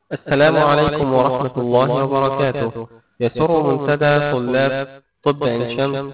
السلام عليكم ورحمة الله وبركاته يسر منتدى طلاب طب عين شمس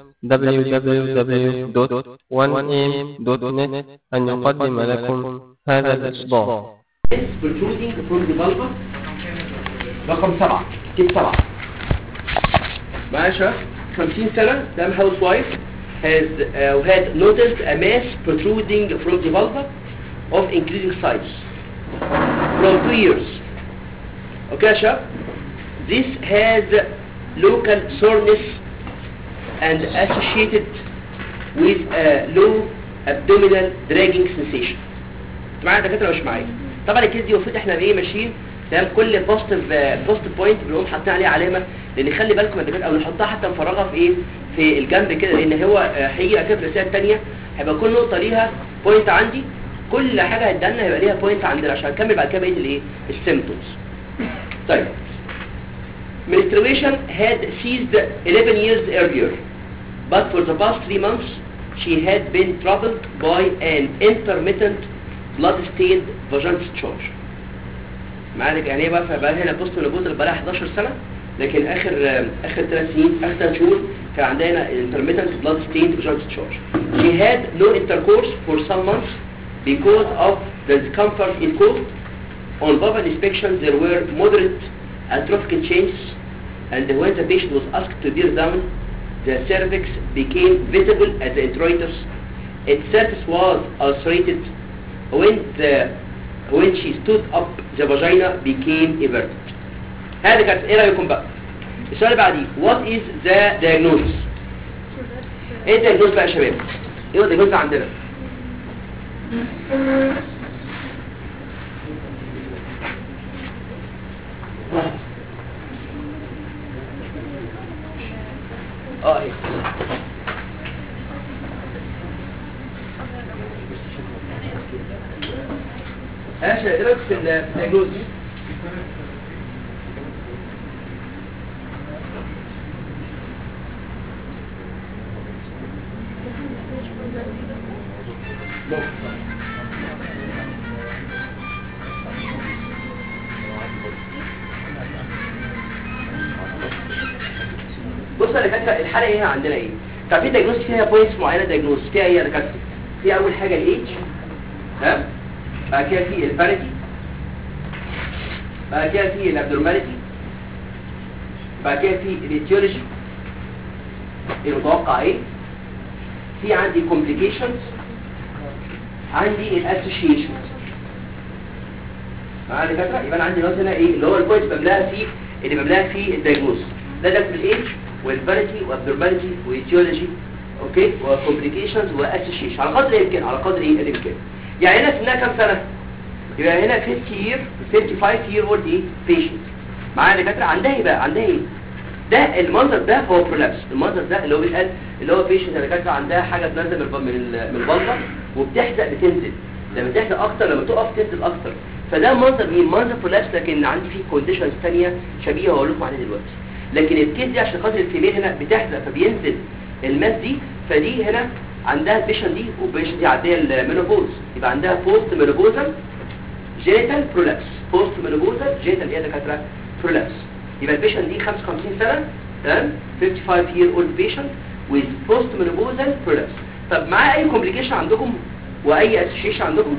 www.1am.net أن يقدم لكم هذا الإصدار protruding from the vulva رقم سبعة كيف سبعة معاشا 50 سنة دام هاوس وايف has uh, had noticed a mass protruding from the vulva of increasing size from two years okay يا شباب this has local soreness and associated with a low abdominal dragging sensation معايا دكاتره مش معايا طبعا الكيس دي المفروض احنا ايه ماشيين تمام كل بوزيتيف بوزيتيف بوينت بنقوم حاطين عليه علامه لان خلي بالكم يا دكاتره او نحطها حتى مفرغه في ايه في الجنب كده لان هو آه، هيجي بعد كده في الرساله الثانيه هيبقى كل نقطه ليها بوينت عندي كل حاجه هتدلنا هيبقى ليها بوينت عندنا عشان نكمل بعد كده بقيه الايه السيمبتومز طيب menstruation had ceased 11 years earlier but for the past three months she had been troubled by an intermittent blood-stained vaginal discharge معاك يعني ايه بقى فبقى هنا بوست نبوت بقى لها 11 سنه لكن اخر اخر ثلاث سنين اخر ثلاث شهور كان عندها هنا intermittent blood-stained vaginal discharge she had no intercourse for some months because of the discomfort it caused on Baba inspection there were moderate atrophic changes and when the patient was asked to bear down the cervix became visible at the introitus its surface was ulcerated when the when she stood up the vagina became everted هذا كانت ايه رايكم بقى السؤال اللي بعديه what is the diagnosis ايه الدياجنوز بقى يا شباب ايه هو الدياجنوز عندنا اه ايه ايش ايه رايك في الدياجنوز بص يا دكاتره الحاله هنا عندنا ايه طب في دايجنوز فيها بوينتس معينه دايجنوز فيها ايه يا دكاتره في اول حاجه الايدج تمام بعد كده في الباريتي بعد كده في الابدورماليتي بعد كده في الاتيولوجي المتوقع ايه في عندي complications عندي الاسوشيشنز معايا دكاتره يبقى انا عندي نقطه هنا ايه اللي هو البوينت بملاها فيه اللي بملاها فيه الدايجنوز ده ده في الايدج والفاليتي وابدورماليتي وايتيولوجي اوكي وكومبليكيشنز واسوشيشن على قدر الامكان على قدر ايه الامكان يعني هنا سنها كام سنه يبقى هنا 50 year 55 year old ايه patient معايا دكاتره عندها ايه بقى عندها ايه ده المنظر ده هو برولابس المنظر ده اللي هو بيتقال اللي هو بيشنت اللي كانت عندها حاجه بتنزل من الب- من ال- من البلطه وبتحزق بتنزل لما تحزق اكتر لما تقف تنزل اكتر فده منظر مين منظر برولابس لكن عندي فيه كونديشنز ثانيه شبيهه هقول لكم عليها دلوقتي لكن الكيس دي عشان خاطر الفيميل هنا بتحزق فبينزل الماس دي فدي هنا عندها البيشن دي والبيشن دي عندها المينوبوز يبقى عندها بوست مينوبوزال جينيتال برولابس بوست مينوبوزال جينيتال ايه يا دكاتره برولابس يبقى البيشن دي 55 سنه تمام 55 year old patient with post menopausal prolapse طب معاه اي complication عندكم واي association عندكم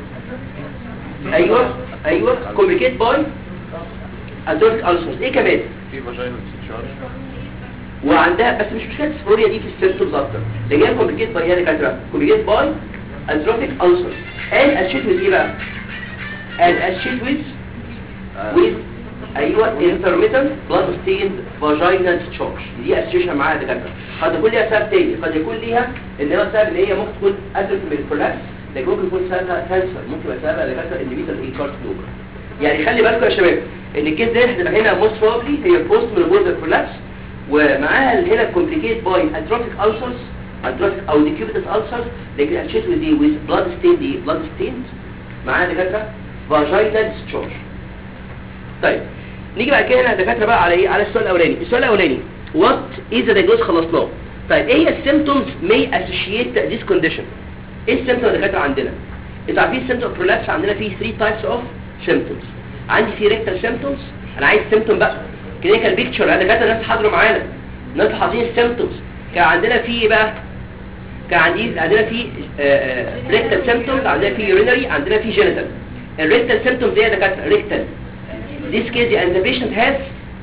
ايوه ايوه communicate by adult ulcers ايه كمان في فاجينال تشارج وعندها بس مش مشكله السفوريا دي في السيمبتومز اكتر لان هي كومبليكيت باي هي دكاتره كومبليكيت باي اتروفيك ulcers and associated with ايه بقى and associated with with ايوه intermittent blood stained vaginal discharge دي association معاها يا دكاتره قد يكون ليها سبب تاني قد يكون ليها ان هو سبب ان هي ممكن تكون اتروفي من الكولابس لكن ممكن يكون سببها كانسر ممكن يبقى سببها يا دكاتره انديفيدال ايه كارسينوما يعني خلي بالكم يا شباب ان الكيس ده هتبقى هنا موست بروبلي هي بوست مينوبوزال كولابس ومعاها هنا كومبليكيت باي اتروفيك ulcers اتروفيك او ديكيوبيتس ulcers لكن associated with ايه with blood stained ايه blood stained معاها دكاتره vaginal discharge طيب نيجي بعد كده هنا يا دكاتره بقى على ايه على السؤال الاولاني السؤال الاولاني وات از ذا diagnosis خلصناه طيب ايه هي السيمبتومز may associate this condition ايه السيمبتوم يا دكاتره عندنا انتوا عارفين السيمبتوم برولابس عندنا فيه 3 types of symptoms عندي في ريكتال سيمبتومز انا عايز سيمبتوم بقى كلينيكال بيكتشر انا كده الناس حاضروا معانا الناس حاطين السيمبتومز كان عندنا في ايه بقى كان عندي عندنا في ريكتال سيمبتومز عندنا في يورينري عندنا في جينيتال الريكتال سيمبتومز دي يا دكاتره ريكتال this case and the patient has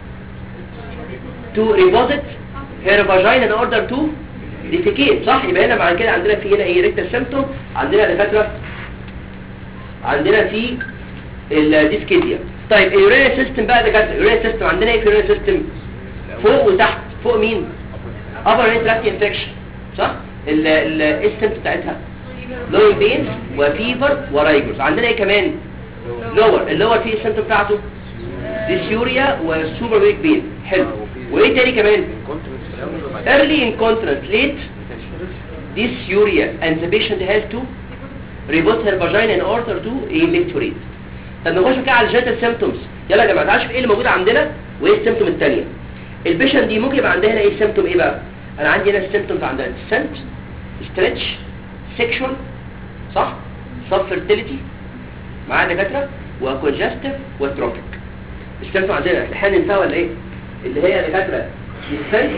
to reposit her vagina in order to defecate صح يبقى هنا بعد كده عندنا في هنا ايه ريكتال سيمبتوم عندنا دكاتره عندنا في الديسكيديا طيب اليورينال سيستم بقى دكاتره اليورينال سيستم عندنا ايه في اليورينال سيستم فوق وتحت فوق مين upper tract infection صح ال ال ايه السيمبتوم بتاعتها لوي بين وفيفر ورايجرز عندنا ايه كمان لور اللور فيه السيمبتوم بتاعته ديسيوريا وسوبر ويك بين حلو وايه تاني كمان early incontinence late dysuria and the patient has to reboot her vagina in order to electorate طب نخش كده على الجينيتال سيمبتومز يلا يا جماعه تعالوا نشوف ايه اللي موجود عندنا وايه السيمبتوم الثانيه البيشنت دي ممكن يبقى عندها هنا ايه السيمبتوم ايه بقى انا عندي هنا السيمبتومز عندها سنت ستريتش سيكشوال صح سب فيرتيليتي معايا دكاتره وكونجستيف وتروفيك السيمبتوم عندنا احنا ننساها ولا ايه اللي هي دكاتره السنت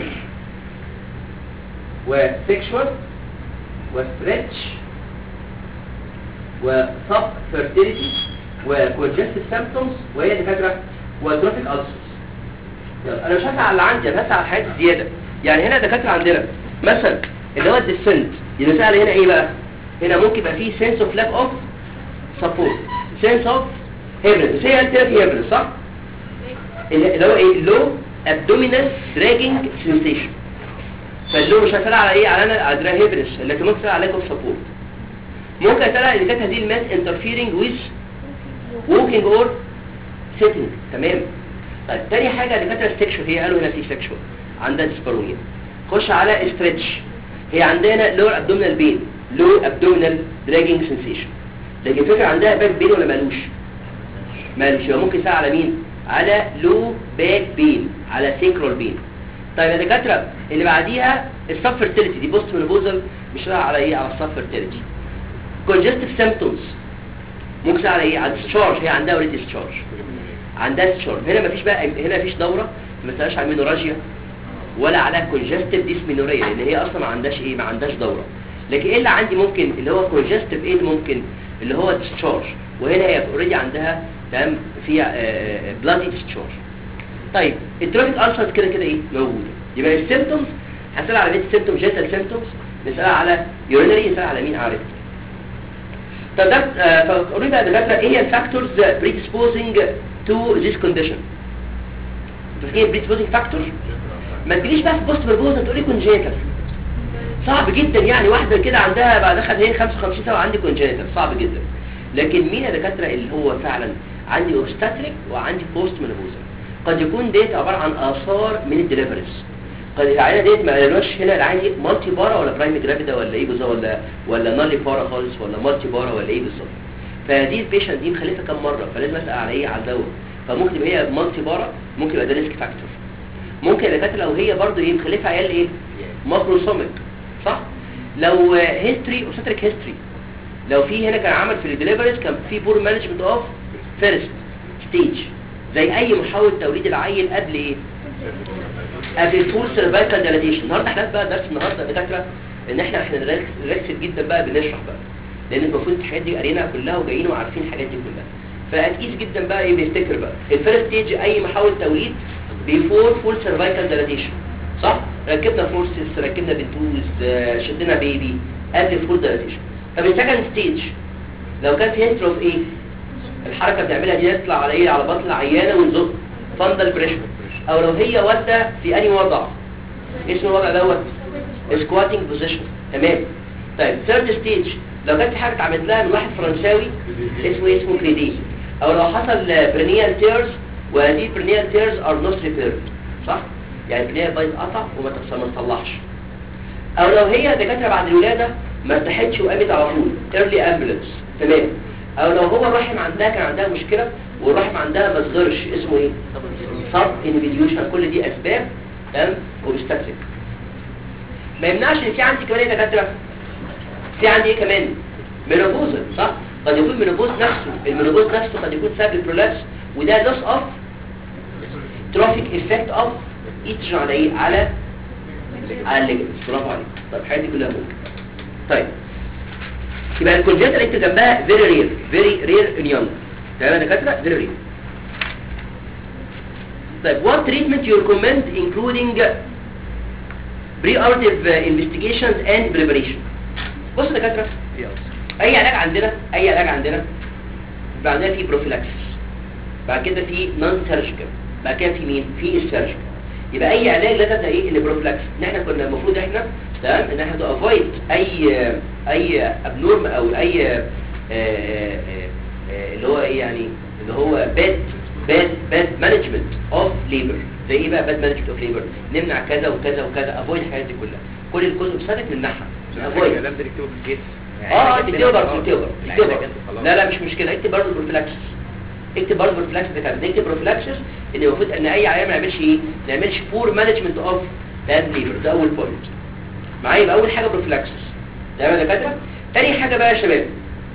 وسيكشوال وستريتش وسب فيرتيليتي وكونجستيف سيمبتومز وهي دكاتره وتروفيك ألسرز يلا انا مش هسعى على اللي عندي انا هسعى على الحاجات الزياده يعني هنا دكاتره عندنا مثلا اللي هو الديسنت يبقى سهل هنا ايه بقى هنا ممكن يبقى فيه سنس اوف لاك اوف سبورت سنس اوف هيبرن بس هي قالت لك هيبرن صح اللي هو ايه لو ابدومينال دراجنج سنسيشن فاللو مش هسأل على ايه على انا على دراج هيبرنس لكن ممكن اسال على لاك اوف سبورت ممكن اسال اللي كانت هذه الماس انترفيرنج ويز ووكينج اور سيتنج تمام طيب تاني حاجة اللي كانت ستيكشوال هي قالوا هنا في سيكشوال عندها ديسبارونيا خش على استريتش هي عندنا لور ابدومينال بين لو ابدومينال دراجنج سنسيشن لكن فكرة عندها باك بين ولا مالوش مالوش يبقى ممكن يسأل على مين على لو باك بين على سيكرال بين طيب يا دكاتره اللي بعديها السب فيرتيليتي دي بوست مينوبوزال مش على ايه على السب فيرتيليتي كونجستيف سيمبتومز ممكن على ايه على الديسشارج هي عندها اوريدي ديسشارج عندها ديسشارج هنا مفيش بقى هنا مفيش دوره ما تسالش على مينوراجيا ولا على كونجستيف ديسمينوريا لان هي اصلا ما عندهاش ايه ما عندهاش دوره لكن ايه اللي عندي ممكن اللي هو كونجستيف ايه اللي ممكن اللي هو ديسشارج وهنا هي اوريدي عندها تمام فيها بلادي ديسشارج طيب التروفيك ألسرز كده كده ايه موجوده يبقى السيمبتومز هسأل على بيت السيمبتوم جيتال سيمبتومز نسأل على يورينري نسأل على مين على ريكتال طب ده فقولوا بقى دكاتره ايه هي الفاكتورز predisposing to this condition فاكرين predisposing factors ما تجيليش بقى في بوست بربوزن تقولي كونجيتال صعب جدا يعني واحده كده عندها بعد دخل هي 55 سنه وعندي كونجيتال صعب جدا لكن مين يا دكاتره اللي هو فعلا عندي اوبستاتريك وعندي بوست مينوبوزال قد يكون ديت عباره عن اثار من الدليفريز قد العينه ديت ما قالوش هنا العينه دي مالتي بارا ولا برايم جرافيدا ولا ايه بالظبط ولا ولا نالي بارا خالص ولا مالتي بارا ولا ايه بالظبط فدي البيشنت دي مخلفه كام مره فلازم اسال على ايه على الدواء فممكن تبقى هي مالتي بارا ممكن يبقى ده ريسك فاكتور ممكن يا دكاتره لو هي برضه ايه مخلفه عيال ايه ماكروسوميك صح لو هيستوري اوبستريك هيستوري لو في هنا كان عمل في الدليفريز كان في بور مانجمنت اوف فيرست ستيج زي اي محاولة توليد العيل قبل ايه قبل الفول سيرفايكال ديلاتيشن النهارده احنا بقى درس النهارده دكاتره ان احنا احنا نركز جدا بقى بنشرح بقى لان المفروض الحاجات دي قارينها كلها وجايين وعارفين الحاجات دي كلها فهتقيس جدا بقى ايه بيفتكر بقى الفيرست ستيج اي محاولة توليد بيفور فول سيرفايكال ديلاتيشن صح ركبنا فورسز ركبنا بنتوز شدنا بيبي قبل الفول ديلاتيشن طب السكند ستيج لو كان في هيستري اوف ايه الحركة بتعملها دي يطلع على ايه على بطن العيانة ونزق فندل بريشر او لو هي والدة في اني وضع اسم الوضع دوت سكواتنج بوزيشن تمام طيب ثيرد ستيج لو كانت حاجة اتعملت لها من واحد فرنساوي اسمه اسمه كريدي او لو حصل برينيال تيرز وهذه برينيال تيرز ار نوت ريبيرد صح يعني برينيال بايظ قطع وما تصلحش او لو هي دكاتره بعد الولاده ما ارتاحتش وقامت على طول ايرلي امبولانس تمام او لو هو الرحم عندها كان عندها مشكلة والرحم عندها ما صغرش اسمه ايه صب انفيديوشن كل دي اسباب تمام وبستاتريك ما يمنعش ان في عندي كمان ايه دكاتره في عندي ايه كمان مينوبوز صح قد يكون مينوبوز نفسه المينوبوز نفسه قد يكون سبب البرولابس وده loss of trophic effect of estrogen على ايه على على الليجمنتس برافو عليك طب الحاجات دي كلها ممكن طيب يبقى الكونجنتال اللي انت جنبها very rare very rare in young تمام يا دكاتره very rare طيب what treatment you recommend including pre-operative investigations and preparation بص يا دكاتره اي علاج عندنا اي علاج عندنا يبقى عندنا في بروفيلاكسس بعد كده في نون سيرجيكال بعد كده في مين في السيرجيكال يبقى اي علاج لا تبدا ايه البروفيلاكسس ان احنا كنا المفروض احنا تمام ان احنا تو افويد اي اي ابنورم او اي آه، آه، آه، اللي هو ايه يعني اللي هو باد باد باد مانجمنت اوف ليبر زي ايه بقى باد مانجمنت اوف ليبر نمنع كذا وكذا وكذا افويد الحاجات دي كلها كل الكتب سنه نمنعها افويد الكلام ده نكتبه في الجيت اه اكتب برضه اكتب برضه لا لا مش مشكله اكتب برضه بروفيلاكسس اكتب برضه بروفيلاكسس ده كده نكتب بروفيلاكسس ان المفروض ان اي عيان ما يعملش ايه ما يعملش بور مانجمنت اوف باد ليبر ده اول بوينت معايا يبقى اول حاجه بروفيلاكسس تمام يا دكاتره تاني حاجه بقى يا شباب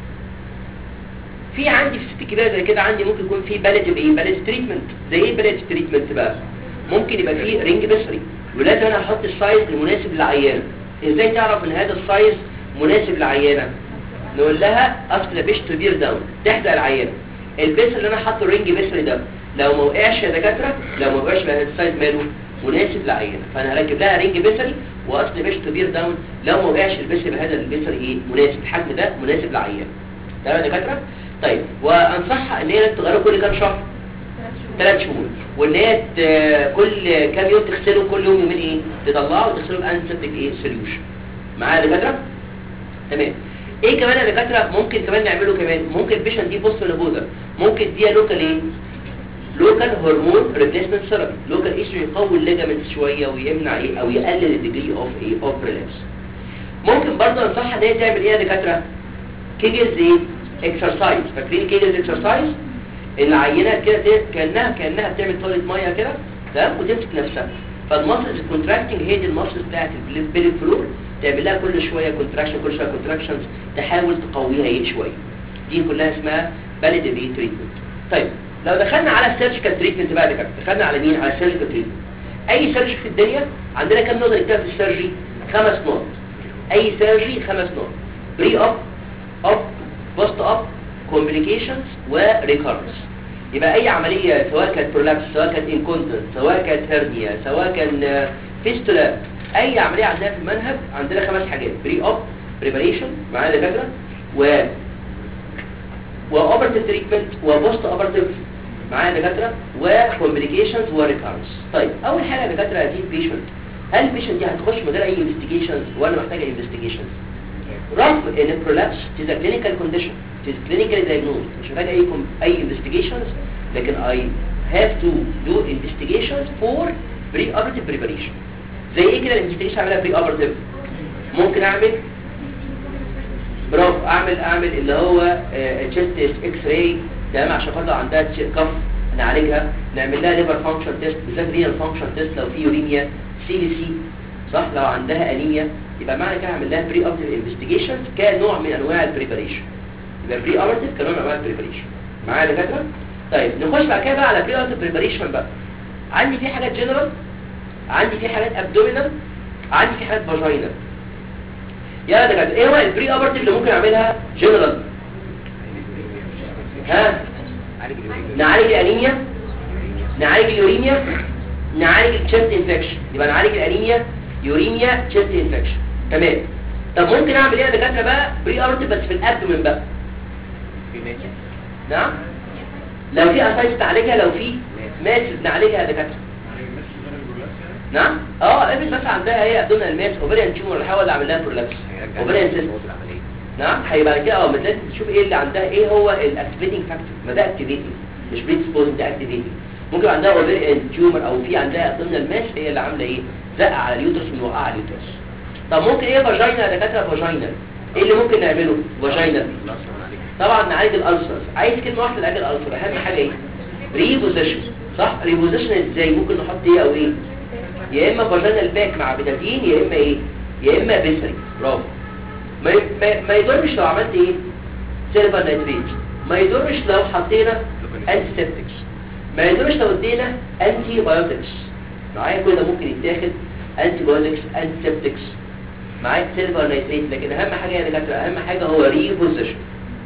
في عندي في ست كبيره زي كده عندي ممكن يكون في باليتيف ايه باليتيف تريتمنت زي ايه باليتيف تريتمنت بقى ممكن يبقى في رينج بسري ولازم انا احط السايز المناسب للعيانه ازاي تعرف ان هذا السايز مناسب للعيانه نقول لها اصل بيش تدير داون تحت العيانه البس اللي انا حاطه الرينج بسري ده لو ما وقعش يا دكاتره لو ما وقعش بقى السايز ماله مناسب للعيانه فانا هركب لها رينج بسري واصل بيش تدير داون لو ما وقعش البس بهذا البسري ايه مناسب الحجم ده مناسب للعيانه تمام يا دكاتره طيب وانصحها ان هي تغيره كل كام شهر ثلاث شهور وان هي ت- كل كام يوم تغسله كل يوم يومين ايه تطلعه وتغسله بانسبتك ايه سوليوشن معايا يا دكاتره تمام ايه كمان يا دكاتره ممكن كمان نعمله كمان ممكن البيشنت دي بوست لبوزر ممكن دي لوكال ايه لوكال هرمون ريبليسمنت ثيرابي لوكال ايستروجين يقوي الليجامنت شويه ويمنع ايه او يقلل الديجري اوف ايه اوف ريلابس ممكن برضه انصحها ان هي تعمل ايه يا دكاتره كيجلز ايه اكسرسايز فاكرين كيجلز اكسرسايز العينه كده ت- كانها كانها بتعمل طاوله ميه كده تمام وتمسك نفسها فالماسلز الكونتراكتنج هي دي الماسلز بتاعت البيلي فلور تعمل لها كل شويه كونتراكشن كل شويه كونتراكشنز تحاول تقويها ايه شويه دي كلها اسمها باليديف ايه تريتمنت طيب لو دخلنا على السيرجيكال تريتمنت بقى ده كده دخلنا على مين على السيرجيكال تريتمنت اي سيرجي في الدنيا عندنا كام نقطه نكتبها في السيرجي خمس نقط اي سيرجي خمس نقط بري اب اب بوست اب كومبليكيشنز وريكارنس يبقى اي عملية سواء كانت برولابس سواء كانت انكونتنس سواء كانت هرنيا سواء كان فيستولا اي عملية عندنا في المنهج عندنا خمس حاجات بري اب بريباريشن معايا دكاتره و واوبرتيف تريتمنت وبوست اوبرتيف معايا دكاتره وكومبليكيشنز وريكارنس طيب اول حاجه يا دكاتره هذه البيشنت هل البيشنت دي هتخش من غير اي انفستيجيشنز ولا محتاجه انفستيجيشنز رغم ان البرولابس is a clinical condition it is clinically diagnosed مش محتاج اي com- اي investigations لكن I have to do investigations for pre-operative preparation زي ايه كده الانفستيجيشن اعملها pre-operative ممكن اعمل برافو اعمل اعمل اللي هو تشيست اكس راي تمام عشان خاطر عندها تش- كف نعالجها نعمل لها ليفر فانكشن تيست بالذات رينال فانكشن تيست لو في يوريميا سي دي سي صح لو عندها انيميا يبقى معنى كده هعمل لها بري اوبتيف انفستيجيشن كنوع من انواع البريباريشن يبقى بري اوبتيف كنوع من انواع البريباريشن معايا يا دكاتره طيب نخش بعد كده بقى على بري اوبتيف بريباريشن بقى عندي في حاجات جنرال عندي في حاجات ابدومينال عندي في حاجات فاجينال يا دكاتره ايه هو البري اوبتيف اللي ممكن اعملها جنرال ها نعالج الانيميا نعالج اليوريميا نعالج التشست انفكشن يبقى نعالج الانيميا يوريميا تشست انفكشن تمام طب ممكن اعمل ايه يا دكاتره بقى بري اوبرتيف بس في الابدومين بقى في ماشي نعم لو في اسايس نعالجها لو في ماس نعالجها يا دكاتره نعم اه ابن بس عندها هي ابدومينال ماس اوفريان تيومر احاول اعمل لها برولابس اوفريان سيست العمليه نعم هيبقى كده اه لازم تشوف ايه اللي عندها ايه هو الاكتيفيتنج فاكتور ما ده اكتيفيتنج مش بريدسبوز ده اكتيفيتنج ممكن عندها اوفيريان تيومر او في عندها ضمن الماس هي اللي عامله ايه زقه على اليوترس موقعه على اليوترس طب ممكن ايه فاجينا يا دكاتره فاجينا ايه اللي ممكن نعمله فاجينا طبعا نعالج الالسرز عايز كلمه واحده لعلاج الالسر اهم حاجه ايه ريبوزيشن صح ريبوزيشن ازاي ممكن نحط ايه او ايه يا اما فاجينال باك مع بتادين يا اما ايه يا اما بيسري برافو ما ما, ما يضرش لو عملت ايه سيلفر نايتريت ما يضرش لو حطينا انتي سيبتكس ما يدومش لو ادينا انتي بايوتكس معايا كل ده ممكن يتاخد انتي بايوتكس انتي سيبتكس معاك سيلفر نايتريت لكن اهم حاجه يا دكاتره اهم حاجه هو ريبوزيشن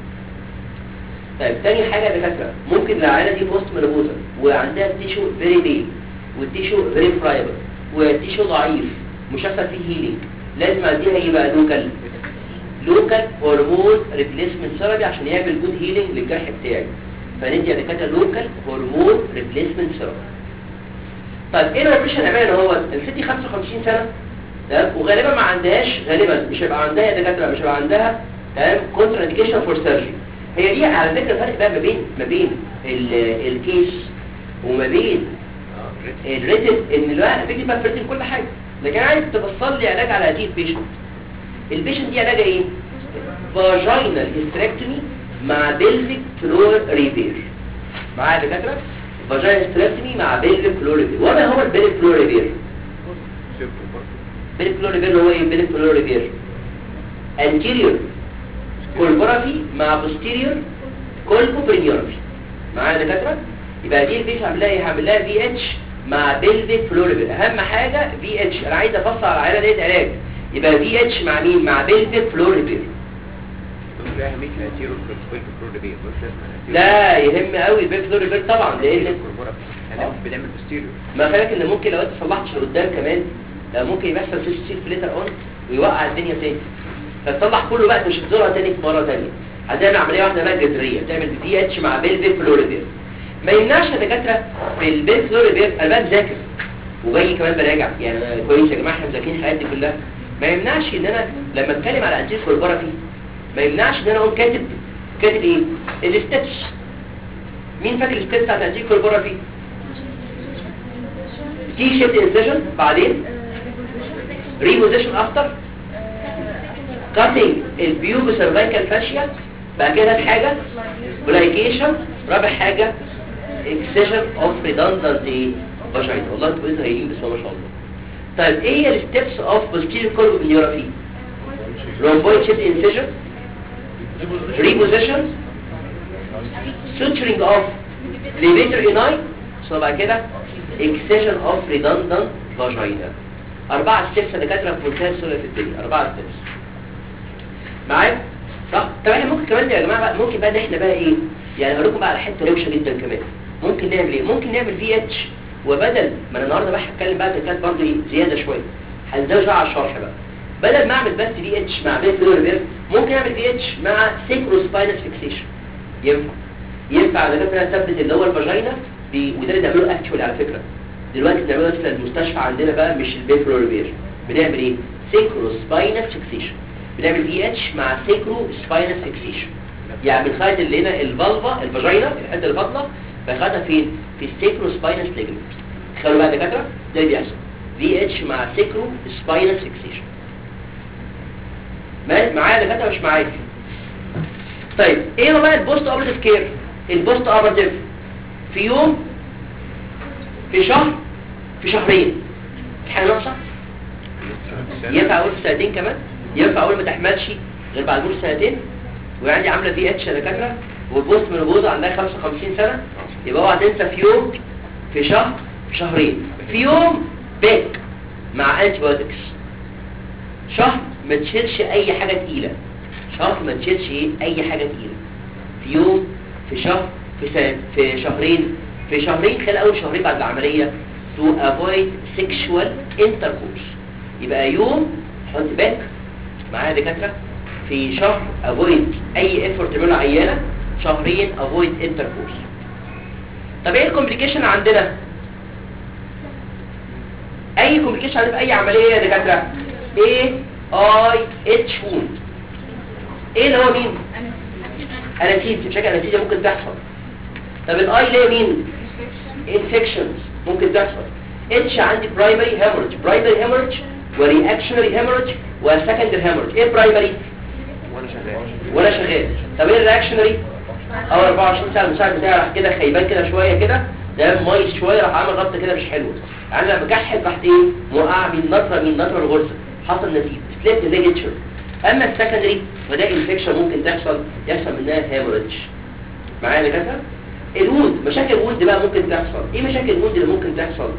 طيب تاني حاجه يا دكاتره ممكن العيله دي بوست منوبوزا وعندها تيشو فيري بيل والتيشو فيري فرايبل والتيشو ضعيف مش هيحصل فيه هيلينج لازم اديها ايه بقى لوكال لوكال هرمون ريبليسمنت ثيرابي عشان يعمل جود هيلينج للجرح بتاعي فندي يا دكاتره لوكال هرمون ريبليسمنت ثيرابي طيب ايه الاوبريشن عملنا هو الست دي 55 سنه تمام وغالبا ما عندهاش غالبا مش هيبقى عندها يا دكاتره مش هيبقى عندها تمام كونتر انديكيشن فور سيرجري هي دي على فكره الفرق بقى ما بين ما بين ال- الكيس وما بين الريتن ان الواحد فكره بقى فريتن كل حاجه لكن عايز تبصل لي علاج على هذه البيشنت البيشنت دي علاجها ايه فاجينال هيستريكتومي مع بيلفيك فلور ريبير معايا يا دكاتره فاجينال هيستريكتومي مع بيلفيك فلور ريبير وما هو البيلفيك فلور ريبير بيلفيك فلور ريبير هو ايه بيلفيك فلور ريبير anterior كولبورافي مع posterior كولبوبرينيورافي معايا يا دكاتره يبقى دي البيش هعمل لها ايه هعمل لها في اتش مع بيلفيك فلوريبل اهم حاجه في اتش انا عايز افصل على العيله ديت علاج يبقى في اتش مع مين مع بيلفيك فلوريبل لا اهميه الاتيرو كولبويل كلور بيه مش لازم ده يهم قوي البيلفيك فلوريبل طبعا لان انا بنعمل بوستيريور ما بالك ان ممكن لو انت صلحتش لقدام كمان ده ممكن يحصل فيش سيل فليتر اون ويوقع الدنيا تاني فتصلح كله بقى مش هتزورها تاني في مره تانيه هتعمل عمليه واحده بقى جذريه تعمل في اتش مع بيلفيك فلوريبل ما يمنعش يا دكاتره في البيت فلوريبل انا بقى مذاكر وجاي كمان براجع يعني أنا كويس يا جماعه احنا مذاكرين الحاجات دي كلها ما يمنعش ان انا لما اتكلم على انتيس كولبرافي ما يمنعش ان انا اقوم كاتب كاتب ايه الستبس مين فاكر الستبس بتاعت انتيس كولبرافي تي شيفت انسيشن بعدين ريبوزيشن افتر كاتنج البيوب سيرفايكال فاشيا بعد كده ثالث حاجه بلايكيشن رابع حاجه اكسيشن اوف ريدندنت فاجينا والله انتوا بقيتوا هايلين بسم الله ما شاء الله طيب ايه هي الستبس اوف posterior colpopneuraphy rhomboid shift incision reposition suturing of levator ani ثم بعد كده excision of redundant vagina أربعة ستيبس أنا كاتبة في منتهى السهولة في الدنيا أربعة ستيبس معايا صح طب احنا ممكن كمان يا جماعه بقى ممكن بقى ان احنا بقى ايه يعني اقول لكم بقى على حته روشه جدا كمان ممكن نعمل ايه ممكن نعمل في اتش وبدل ما انا النهارده بقى هتكلم بقى في كانت برضه إيه؟ زياده شويه هنزود شويه على الشرح بقى بدل ما اعمل بس في اتش مع بيت فلوريبير ممكن اعمل في اتش مع سيكروسباينس فيكسيشن ينفع ينفع على فكره اثبت اللي هو الفاجينا ب- وده اللي بنعمله اكشوال على فكره دلوقتي بنعمله في المستشفى عندنا بقى مش البيت فلوريبير بنعمل ايه سيكروسباينس فيكسيشن بنعمل في اتش مع سيكرو سباينس فيكسيشن يعني بنخيط اللي هنا الفالفا الفاجينا الحته اللي فاضله بخيطها فين في السيكرو سباينس ليجمنت تخيلوا بقى يا دكاتره ده اللي بيحصل في اتش مع سيكرو سباينس فيكسيشن ما- معايا يا دكاتره مش معايا طيب ايه هو بقى البوست اوبرتيف كير البوست اوبرتيف في يوم في شهر في شهرين في حاجه ناقصه ينفع اقول في سنتين كمان ينفع اقول ما تحملش غير بعد مرور سنتين وعندي عامله في اتش يا دكاتره والبوست من البوضه عندها 55 سنه يبقى اوعى تنسى في يوم في شهر في شهرين في يوم باك مع انتي بايوتكس شهر ما تشيلش اي حاجه تقيله شهر ما تشيلش ايه اي حاجه تقيله في يوم في شهر في سنة في شهرين في شهرين خلال اول شهرين بعد العمليه to avoid sexual intercourse يبقى يوم حط باك معايا يا دكاتره في شهر avoid اي effort تعمله عيانه شهرين avoid intercourse طب ايه الكومبليكيشن عندنا اي كومبليكيشن عندنا في اي عمليه يا دكاتره ايه اي اتش ووند ايه اللي هو مين انستيزيا بشكل انستيزيا ممكن تحصل طب الاي ليه مين انفكشنز ممكن تحصل اتش عندي برايمري هيموريج برايمري هيموريج ورياكشنري هيموريج وسكندري هيموريج ايه برايمري وانا شغال ولا شغال طب ايه الرياكشنري اول 24 ساعه المساعد بتاعي راح كده خيبان كده شويه كده ده مايس شويه راح عامل غلطه كده مش حلوه يعني لما كحل تحت ايه موقع من نطره من نطره الغرزه حصل نزيف سليبت ليجيتشر اما السكندري فده انفكشن ممكن تحصل يحصل منها هيموريج معايا يا دكاتره الوند مشاكل الوند بقى ممكن تحصل ايه مشاكل الوند اللي ممكن تحصل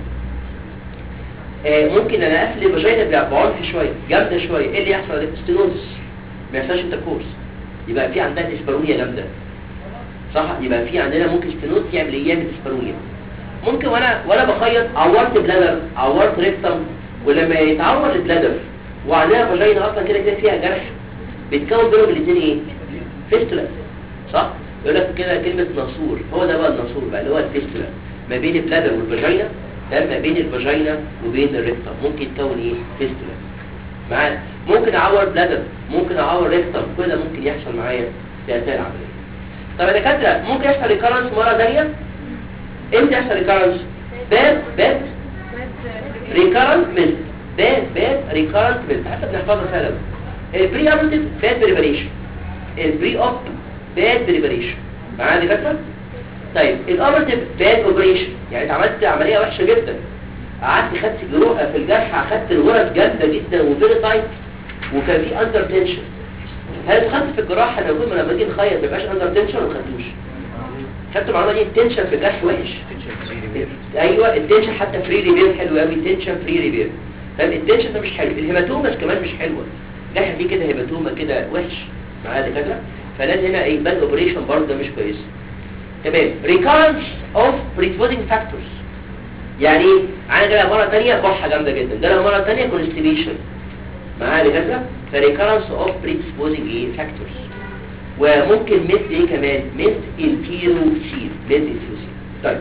آه ممكن انا اقفل الفاجينا بعنف شويه جامده شويه ايه اللي يحصل ستينوزس ما يحصلش انتركورس يبقى في عندها اسبرونيا جامده صح يبقى في عندنا ممكن ستينوز يعمل ايه يعمل اسبرونيا ممكن وانا وانا بخيط عورت بلادر عورت ريكتم ولما يتعور البلادر وعندنا فاجينا اصلا كده كده فيها جرح بيتكون بينهم الاثنين ايه فيستولا صح يقول لك كده كلمه ناسور هو ده بقى الناسور بقى اللي هو الفيستولا ما بين البلادر والفاجينا ده ما بين الفاجينا وبين الريكتم ممكن يتكون ايه فيستولا معانا ممكن اعور بلادر ممكن اعور ريكتم كل ده ممكن يحصل معايا في اثناء العمليه طب يا دكاتره ممكن يحصل ريكارنس مره ثانيه امتى يحصل ريكارنس باد باد ريكارنت ميلت باد باد ريكارنت ميلت حتى بنحفظها سهله البري اوبريتيف باد بريباريشن البري اوب باد بريباريشن معايا يا دكاتره طيب الاوبريتيف باد اوبريشن يعني انت عملت عمليه وحشه جدا قعدت خدت جروح في الجرح اخدت الغرز جامده جدا وفيري تايت وكان في اندر تنشن هل خدت في الجراحه لو كنت لما اجي نخيط ما يبقاش اندر تنشن ولا ما خدتوش خدت المعلومه دي التنشن في الجرح وحش ايوه التنشن حتى فري ريبير حلو قوي التنشن فري ريبير طيب التنشن ده مش حلو الهيماتوماس كمان مش حلوه جرح فيه كده هيماتوما كده وحش معايا دكاتره فلازم هنا ايه بال اوبريشن برضه ده مش كويس تمام ريكارنس اوف بريسبوزنج فاكتورز يعني ايه انا جاي مره ثانيه بحه جامده جدا ده مره ثانيه كونستيبيشن معايا دكاتره فريكارنس اوف بريسبوزنج ايه فاكتورز وممكن ميت ايه كمان ميت انتيروسيل ميت انتيروسيل طيب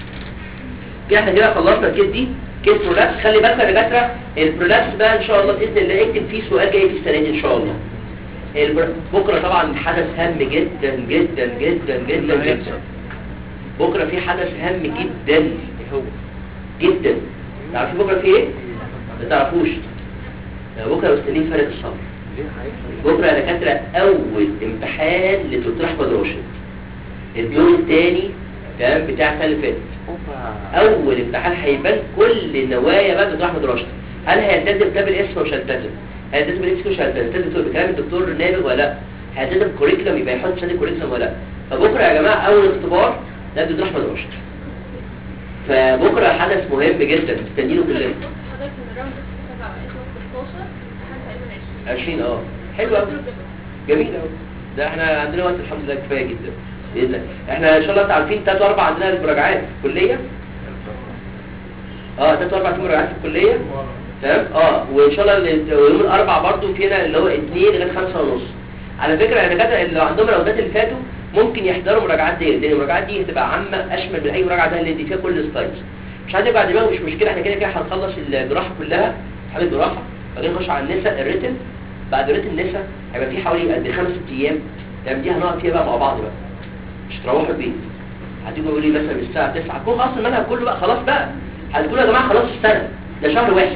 كده احنا كده خلصنا الكيس دي كيس برولابس خلي بالك يا دكاتره البرولابس بقى ان شاء الله باذن الله اكتب فيه سؤال جاي في السنه دي ان شاء الله البر... بكره طبعا حدث هام جدا جدا جدا جدا جدا بكره في حدث هام جدا هو جدا تعرفين بكره في ايه ما تعرفوش بكره مستنيين فرق الصبر ليه هيحصل بكره يا دكاتره اول امتحان للدكتور احمد راشد الدور الثاني تمام بتاع السنه اللي فاتت اوبا اول امتحان هيبان كل نوايا بقى الدكتور احمد راشد هل هيلتزم كتاب الاسم ولا مش هيلتزم هيلتزم الاسم مش هيلتزم هيلتزم بكلام الدكتور نابغ ولا لا هيلتزم كوريكولم يبقى يحط شهاده كوريكولم ولا لا فبكره يا جماعه اول اختبار ده الدكتور احمد راشد فبكره حدث مهم جدا مستنيينه كلنا حضرتك من الراوند 7 اسمه 16 لحد تقريبا 20 20 اه حلو قوي جميل قوي ده احنا عندنا وقت الحمد لله كفايه جدا باذن الله احنا ان شاء الله انتوا عارفين 3 و4 عندنا المراجعات في الكليه اه 3 و4 في مراجعات في الكليه تمام اه وان شاء الله ال- يوم الاربع برضو فينا اللي هو 2 لغايه 5 ونص على فكره يا دكاتره اللي عندهم الاوقات اللي فاتوا ممكن يحضروا المراجعات دي لان المراجعات دي هتبقى عامه اشمل من اي مراجعه ثانيه اللي فيها كل السلايدز مش عايز بعد دماغه مش مشكله احنا كده كده هنخلص الجراحه كلها حاله جراحه بعدين نخش على النساء الريتن بعد ريتن النساء هيبقى في حوالي قد خمس ست ايام تمام دي هنقعد فيها بقى مع بعض بقى مش تروحوا البيت هتيجوا يقولوا لي مثلا الساعه 9 تكون خلاص المنهج كله بقى خلاص بقى هتقولوا يا جماعه خلاص السنه ده شهر واحد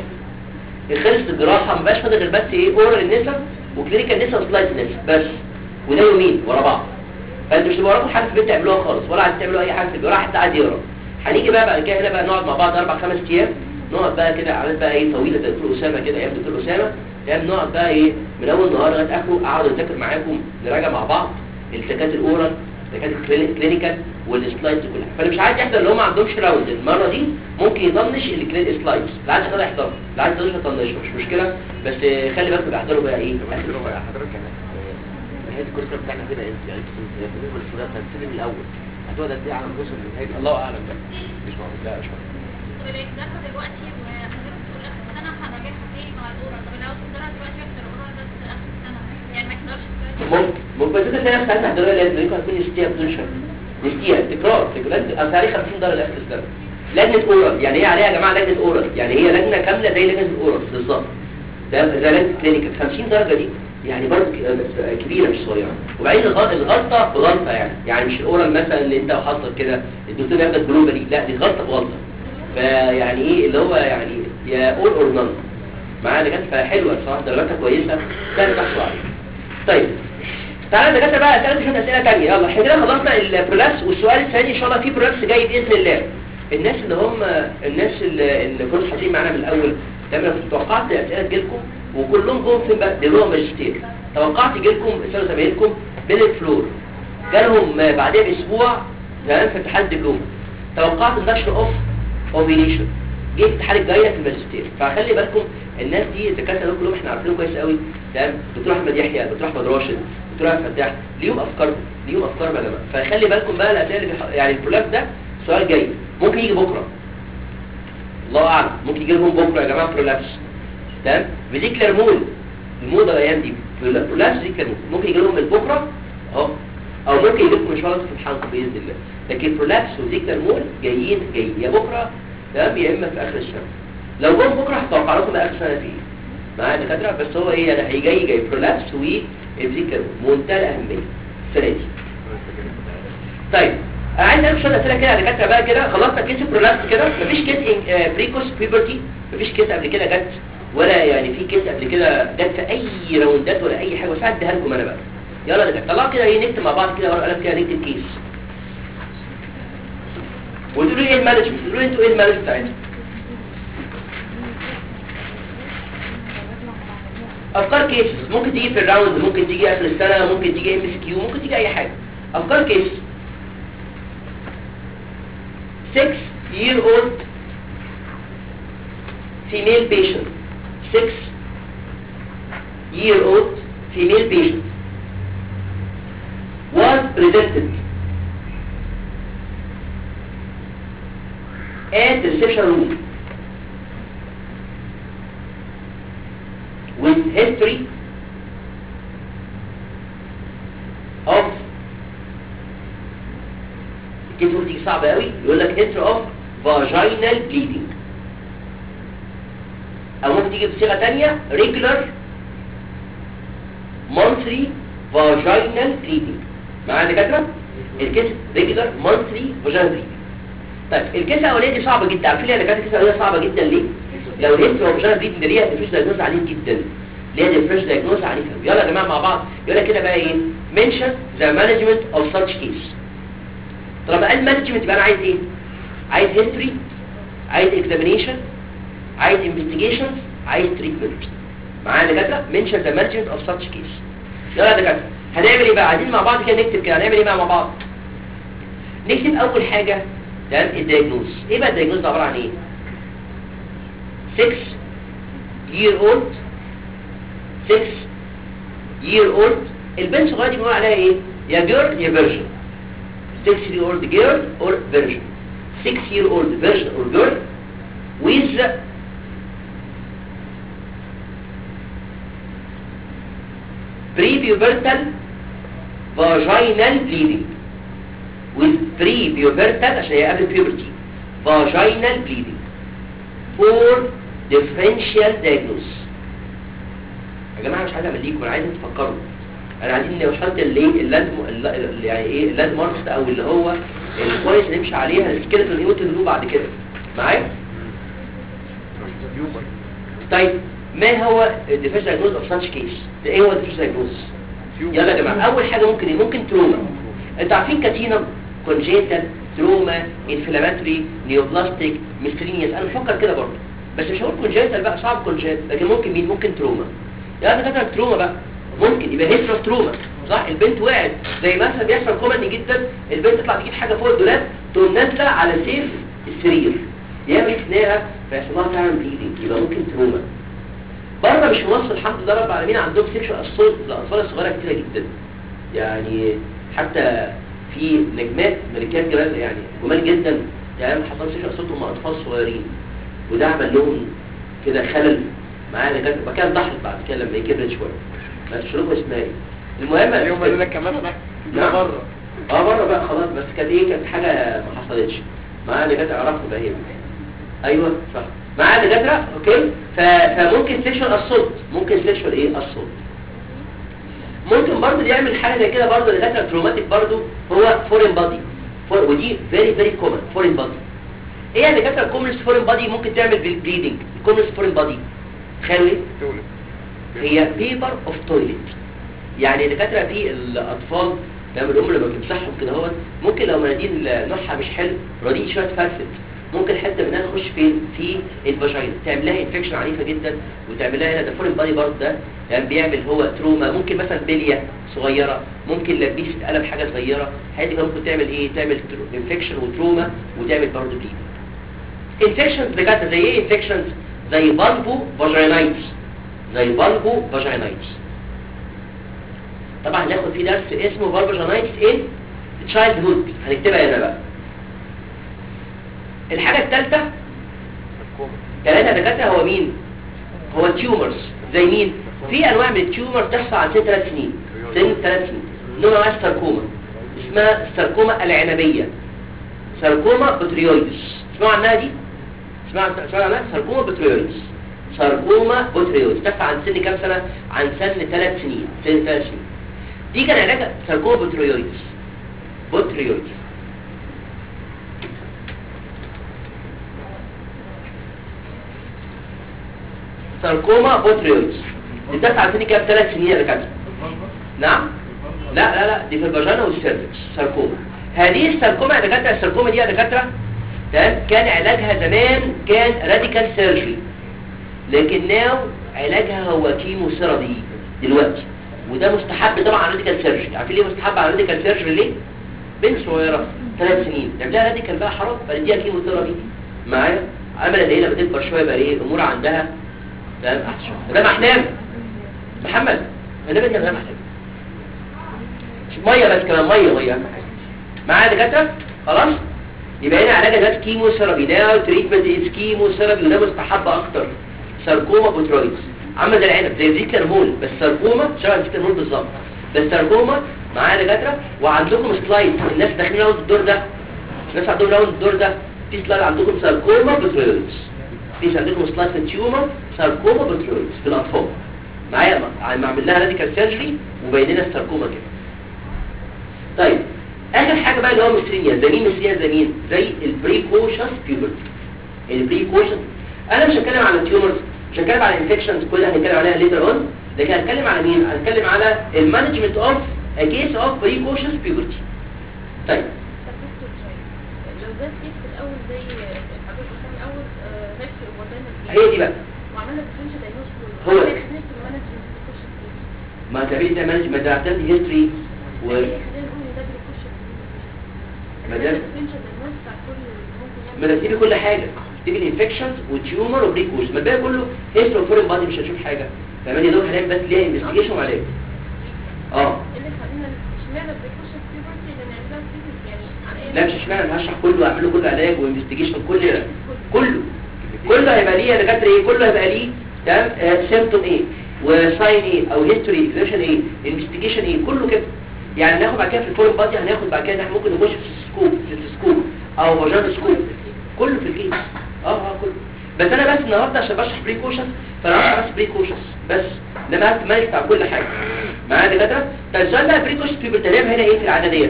خلص الجراحه ما بقاش فاضل غير بس ايه اورال النساء وكلينيكال النساء وسلايد النساء بس وده يومين ورا بعض فانتوا مش هتبقوا وراكم حاجه في البيت تعملوها خالص ولا عايز تعملوا اي حاجه في البيت ولا حد عايز يقرا هنيجي بقى بعد كده هنا بقى نقعد مع بعض اربع خمس ايام نقعد بقى كده قعدات بقى ايه طويله زي دكتور اسامه كده ايام دكتور اسامه تمام نقعد بقى ايه من اول نهار لغايه اخره اقعد اذاكر معاكم نراجع مع بعض التكات الاورال التكات الكلينيكال والسلايدز كلها فانا مش عايز يحضر اللي هم ما عندهمش راوند المره دي ممكن يطنش الكلين سلايدز اللي عايز يحضر يحضر اللي عايز يطنش يطنش مش مشكله بس آه، خلي بالكم بيحضروا بقى ايه طب آخر انت السنة. حضرتك كانت نهايه الكورسات بتاعنا هنا امتى يعني انت بالنسبه للشباب كان السلم الاول هتقعد قد ايه على ما توصل لنهايه الله اعلم بقى مش معقول لا مش معقول طب اللي دخل دلوقتي وحضرتك بتقول اخر السنه هراجعها تاني مع الاورال طب لو تقدرها دلوقتي اكتر اورال بس اخر السنه يعني ما يقدرش ممكن ممكن بس انت نفسك عايز تحضرها لازم يكون هتكون نستيها بوزيشن نستيها تكرار تكرار اصل عليه 50 درجه اخر السنه لجنه اورال يعني ايه عليها يا جماعه لجنه اورال يعني هي لجنه كامله زي لجنه الاورال بالظبط ده ده لجنه كلينيكال 50 درجه دي يعني برضه ك- كبيره مش صغيره وبعدين الغلطه الغلطه بغلطه يعني يعني مش الاورال مثلا اللي انت حاطط كده الدكتور ياخدك جلوبالي لا دي غلطه بغلطه فيعني ايه اللي هو يعني يا اول اور نون معانا كانت فحلوه الصراحه درجاتها كويسه كانت تحصل عليها طيب تعالى دكاتره بقى اسالك شويه اسئله ثانيه يلا احنا كده خلصنا البرولابس والسؤال الثاني ان شاء الله في برولابس جاي باذن الله الناس اللي هم الناس اللي, اللي كنتوا حاطين معانا من الاول تمام أنا كنت توقعت الاسئله تجيلكم وكلهم جم فين بقى دبلوم ماجستير توقعت يجيلكم اسالوا زمايلكم من الفلور جالهم بعدها باسبوع تمام في امتحان الدبلومه توقعت النشر اوف اوفيليشن جه في الامتحان الجايه في الماجستير فخلي بالكم الناس دي الدكاتره دول كلهم احنا عارفينهم كويس قوي تمام دكتور احمد يحيى دكتور احمد راشد دكتور احمد فتاح ليهم افكارهم ليهم افكار يا جماعه فخلي بالكم بقى الاسئله اللي بيح... يعني البرولاكس ده سؤال جاي ممكن يجي بكره الله اعلم ممكن يجي لهم بكره يا جماعه برولابس تمام فيزيكلر مول الموضه الايام دي برولابس فيزيكلر مول ممكن يجي لهم من بكره اهو او ممكن يجي لكم ان شاء الله في امتحانكم باذن الله لكن برولابس وفيزيكلر مول جايين جايين يا بكره تمام يا اما في اخر السنه لو جم بكره هتوقع لكم اخر سنه فيه معايا دكاتره بس هو ايه يعني جاي جاي برولابس وفيزيكلر مول منتهى الاهميه السنه دي طيب انا عايز اسال شويه اسئله كده على دكاتره بقى كده خلصنا كيس برولابس كده مفيش كيس بريكوس بيبرتي مفيش كيس قبل كده جت ولا يعني في كيس قبل كده جت في اي راوندات ولا اي حاجه بس هديها لكم انا بقى يلا يا دكاتره طلعوا كده ايه نكتب مع بعض كده ورقه قلم كده نكتب كيس وتقولوا لي ايه المانجمنت تقولوا لي انتوا ايه المانجمنت بتاعتكم افكار كيس ممكن تيجي في الراوند ممكن تيجي اخر السنه ممكن تيجي ام اس كيو ممكن تيجي اي حاجه افكار كيس 6 year old female patient 6 year old female patient was presented at the reception room with history of الكلمة دي صعبة قوي يقول لك history of vaginal bleeding او ممكن تيجي بصيغة تانية regular monthly vaginal bleeding معايا دكاترة الكيس regular monthly vaginal bleeding طيب الكيس الاولانيه دي صعبه جدا عارفين ليه يا دكاتره الكيس الاولانيه صعبه جدا ليه لو الهيستري اوف فاجينال بليدنج ليها ديفرنش دايجنوز عليه جدا ليها ديفرنش دايجنوز عليه قوي يلا يا جماعه مع بعض يقول لك كده بقى ايه منشن ذا مانجمنت اوف ساتش كيس طالما قال مانجمنت يبقى انا عايز ايه عايز هيستوري عايز اكزامينيشن عايز انفستيجيشن عايز تريتمنت معايا يا دكاتره منشن ذا مانجمنت اوف ساتش كيس يلا يا دكاتره هنعمل ايه بقى عايزين مع بعض كده نكتب كده هنعمل ايه بقى مع بعض نكتب اول حاجه تمام الدايجنوز ايه بقى الدايجنوز ده عباره عن ايه 6 year old 6 year old البنت الصغيره دي بنقول عليها ايه يا جيرل يا فيرجن 6 year old girl or virgin 6 year old virgin or girl with prepubertal vaginal bleeding with prepubertal عشان هي قبل puberty vaginal bleeding for differential diagnosis يا جماعه مش عايز اعمل ليكم انا عايزين تفكروا انا عايزين نحط الايه اللاند ال- يعني ايه اللاند ماركس او اللي هو الكويس اللي نمشي عليها السكيلتون ايه وتنزلوا بعد كده معايا طيب ما هو الديفيرس دايجنوز اوف ساتش كيس ايه هو الديفيرس دايجنوز يلا يا جماعه اول حاجه ممكن ايه ممكن تروما انتوا عارفين كاتينم كونجيتال تروما انفلاماتوري نيوبلاستيك ميسترينيس انا بفكر كده برضه بس مش هقول كونجيتال بقى صعب كونجيت لكن ممكن مين ممكن تروما يعني كده تروما بقى ممكن يبقى هيسترا تروما صح البنت وقعت زي مثلا بيحصل كومن جدا البنت تطلع تجيب حاجه فوق الدولاب تقوم نازله على سيف السرير يا مسناها فيحصل لها فعلا بليدنج يبقى ممكن تروما بره مش في مصر الحمد لله رب العالمين عندهم سيكشوال اسولت للاطفال الصغيره كتيره جدا يعني حتى في نجمات ملكات جمال يعني جمال جدا يعني حصل سيكشوال اسولت هم اطفال صغيرين وده عمل لهم كده خلل معانا كان وكان ضحك بعد كده لما كبرت شويه بس شروق اسمها ايه المهم اليوم قالوا لك كمان نعم. بره اه بره بقى خلاص بس كانت ايه كانت حاجه ما حصلتش معانا كانت عرفت بقى هي ايوه صح معانا دكاتره اوكي ف... فممكن سيكشوال اسولت ممكن سيكشوال ايه اسولت ممكن برضه اللي يعمل حاجه زي كده برضه دكاتره تروماتيك برضه هو فورين بادي فور ودي فيري فيري كومن فورين بادي ايه يا دكاتره الكومنس فورين بادي ممكن تعمل بالبليدنج الكومنس فورين بادي تخيلوا ايه تولد هي بيبر اوف تويلت يعني دكاتره في الاطفال لما الام لما بتمسحهم كده هو ممكن لو مناديل نوعها مش حلو رديء شويه فرفت ممكن حته منها تخش تخش فين في الفاجينا تعمل لها انفكشن عنيفه جدا وتعمل لها هنا ده فورين بادي برضه ده يعني بيعمل هو تروما ممكن مثلا بليه صغيره ممكن لبيس اتقلب حاجه صغيره هذه كمان ممكن تعمل ايه تعمل انفكشن وتروما وتعمل برضه بليد انفكشنز بجد زي ايه انفكشنز زي بالبو فاجينايتس زي بالبو فاجينايتس طبعا هناخد فيه درس اسمه بالبو فاجينايتس ان تشايلد هود هنكتبها هنا بقى الحاجه الثالثه ثلاثه دكاتره هو مين هو التيومرز زي مين في انواع من التيومر تحصل عن سن ثلاث سنين سن ثلاث سنين نوع اسمها الساركوما اسمها الساركوما العنبيه ساركوما بوتريويدس اسمعوا عنها دي اسمعوا اسمعوا عنها ساركوما بوتريويدس ساركوما بوتريويدس تحصل عن سن كام سنه عن سن ثلاث سنين سن ثلاث سنين دي كان علاجها ساركوما بوتريويدس بوتريويدس ساركوما بوتريويدس دي تحصل عن سن كام ثلاث سنين يا دكاتره نعم لا لا لا دي في الفاجينا والسيرفكس ساركوما هذه الساركوما يا دكاتره الساركوما دي يا دكاتره تمام كان علاجها زمان كان راديكال سيرجري لكن ناو علاجها هو كيمو ثيرابي دلوقتي وده مستحب طبعا على راديكال سيرجري عارفين ليه مستحب على راديكال سيرجري ليه بنت صغيره ثلاث سنين نعملها راديكال بقى حرام فنديها كيمو ثيرابي معايا عملت ايه لما تكبر شويه بقى ايه الامور عندها تمام احسن ده محنام محمد انا بدي انا محنام ميه بس كمان ميه ميه اهم حاجه معايا دكاتره خلاص يبقى هنا علاج ده كيمو ثيرابي ده تريتمنت از كيمو ثيرابي وده مستحب اكتر ساركوما بوترويدز عامل زي العنب زي الزيكلر مول بس ساركوما شبه الزيكلر مول بالظبط بس ساركوما معايا دكاتره وعندكم سلايد الناس داخلين راوند الدور ده الناس عندهم راوند الدور ده في سلايد عندكم ساركوما بوترويدز في عندكم سلايد في التيومر ساركوما بوترويدز في الاطفال معايا معمل لها راديكال سيرجري وبين لنا الساركوما كده طيب اخر حاجه بقى اللي هو مسترينيا زي مين مسترينيا زي مين زي البريكوشس بيوبرتي البريكوشن انا مش هتكلم على التيومرز مش هتكلم على الانفكشنز كلها هنتكلم عليها ليتر اون لكن هتكلم على مين هتكلم على المانجمنت اوف ا كيس اوف بريكوشس بيوبرتي طيب لو ده كيس في الاول زي حضرتك قلت من الاول نفس الوردان هي دي بقى وعملنا ديفرنشال دايجنوستس هو ده. مانجمنت ما تعملي ده مانجمنت ده هتدي هيستوري و خلينا نقول ده بيخش ما ده- ديفرنشال دايجنوستس بتاع كل ممكن ما يعمل تكتبي كل حاجه تكتبي الانفكشنز وتيومر وبريكوشن ما الباقي كله هيستوري فورين بادي مش هنشوف حاجه فاهماني دول هنعمل بس ليها انفستيجيشن وعلاج اه اللي خلينا اشمعنى بريكوشن بيبرتي اللي نعملها تريتمنت يعني على ايه لا مش اشمعنى انا هشرح كله واعمل له كل علاج وانفستيجيشن كل كله كله هيبقى ليه يا دكاتره ايه كله هيبقى ليه تمام سيمبتوم ايه وساين ايه او هيستوري اكزيشن ايه انفستيجيشن ايه كله كده يعني ناخد بعد كده في الفورم بادي هناخد بعد كده إن احنا ممكن نخش في السكوب في السكوب او فاجان سكوب كله في الكيس اه اه كله بس انا بس النهارده عشان بشرح بريكوشن فانا هشرح بس بريكوشنز بس انما هتميز بتاع كل حاجه معايا يا دكاتره طب السؤال بقى بريكوشن في برتلام هنا ايه في العاده ديت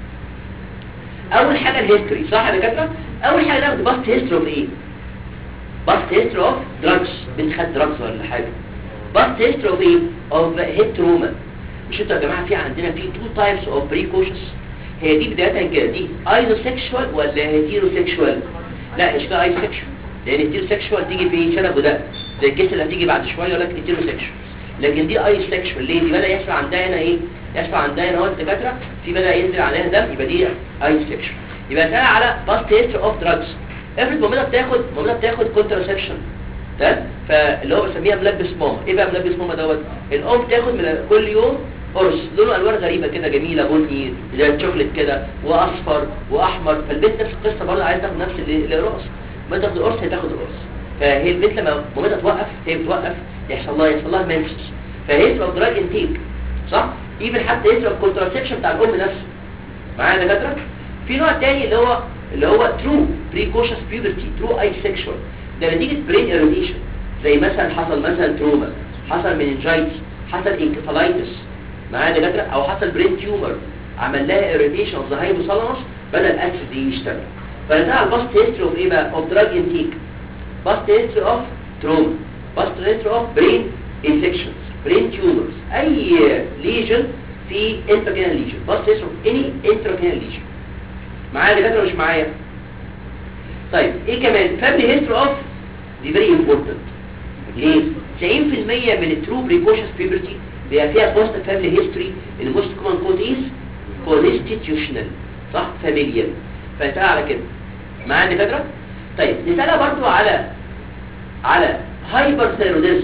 اول حاجه الهيستوري صح يا دكاتره اول حاجه ناخد باست هيستوري اوف ايه باست هيستوري اوف دراجز بنت خد دراجز ولا حاجه باست هيستوري اوف ايه اوف هيد تروما مش انتوا يا جماعه في عندنا في تو تايبس اوف بريكوشنز هي دي بدايه كده دي ايزو سيكشوال ولا هيتيرو سيكشوال لا مش كده ايزو سيكشوال لان الهيتيرو سيكشوال تيجي في شنب وده زي الكيس اللي هتيجي بعد شويه يقول لك هيتيرو سيكشوال لكن دي ايزو سيكشوال ليه دي بدا يحصل عندها هنا ايه يحصل عندها هنا هو الدكاتره في بدا ينزل عليها دم يبقى دي ايزو سيكشوال يبقى اسالها على باست هيستوري اوف دراجز افرض مامتها بتاخد مامتها بتاخد كونتراسبشن تمام فاللي هو بسميها ملبس ماما ايه بقى ملبس ماما دوت الام بتاخد من كل يوم قرص لونه الوان غريبه كده جميله بني زي الشوكليت كده واصفر واحمر فالبنت نفس القصه برضه عايزه تاخد نفس اللي- القرص ما تاخد القرص هي تاخد القرص فهي البنت لما مامتها توقف هي بتوقف يحصل لها يحصل لها منسس فهي تبقى دراج انتيك صح ايفن حتى يسرق الكونتراسبشن بتاع الام نفسه معايا يا دكاتره في نوع تاني اللي هو اللي هو ترو بريكوشس بيوبرتي ترو اي سيكشوال ده نتيجه برين ايروديشن زي مثلا حصل مثلا تروما حصل مننجايتس حصل انكفالايتس معايا يا دكاتره او حصل برين تيومر عمل لها ايروديشن اوف ذا هايبوثالاموس بدا الاكسس دي يشتغل فنتاع الباست هيستري اوف ايه بقى اوف دراج انتيك باست هيستري اوف تروما باست هيستري اوف برين انفكشنز برين تيومرز اي ليجن في انتراكينال ليجن باست هيستري اوف اني انتراكينال ليجن معايا يا دكاتره مش معايا طيب ايه كمان فاميلي هيستوري اوف دي فيري امبورتنت ليه 90% من الترو بريكوشنز بيبرتي بيبقى فيها بوست فاميلي هيستوري الموست كومن كود از كونستيتيوشنال صح فاميليال فنسألها على كده معايا دكاتره طيب نسألها برضو على على هايبر ثيروديزم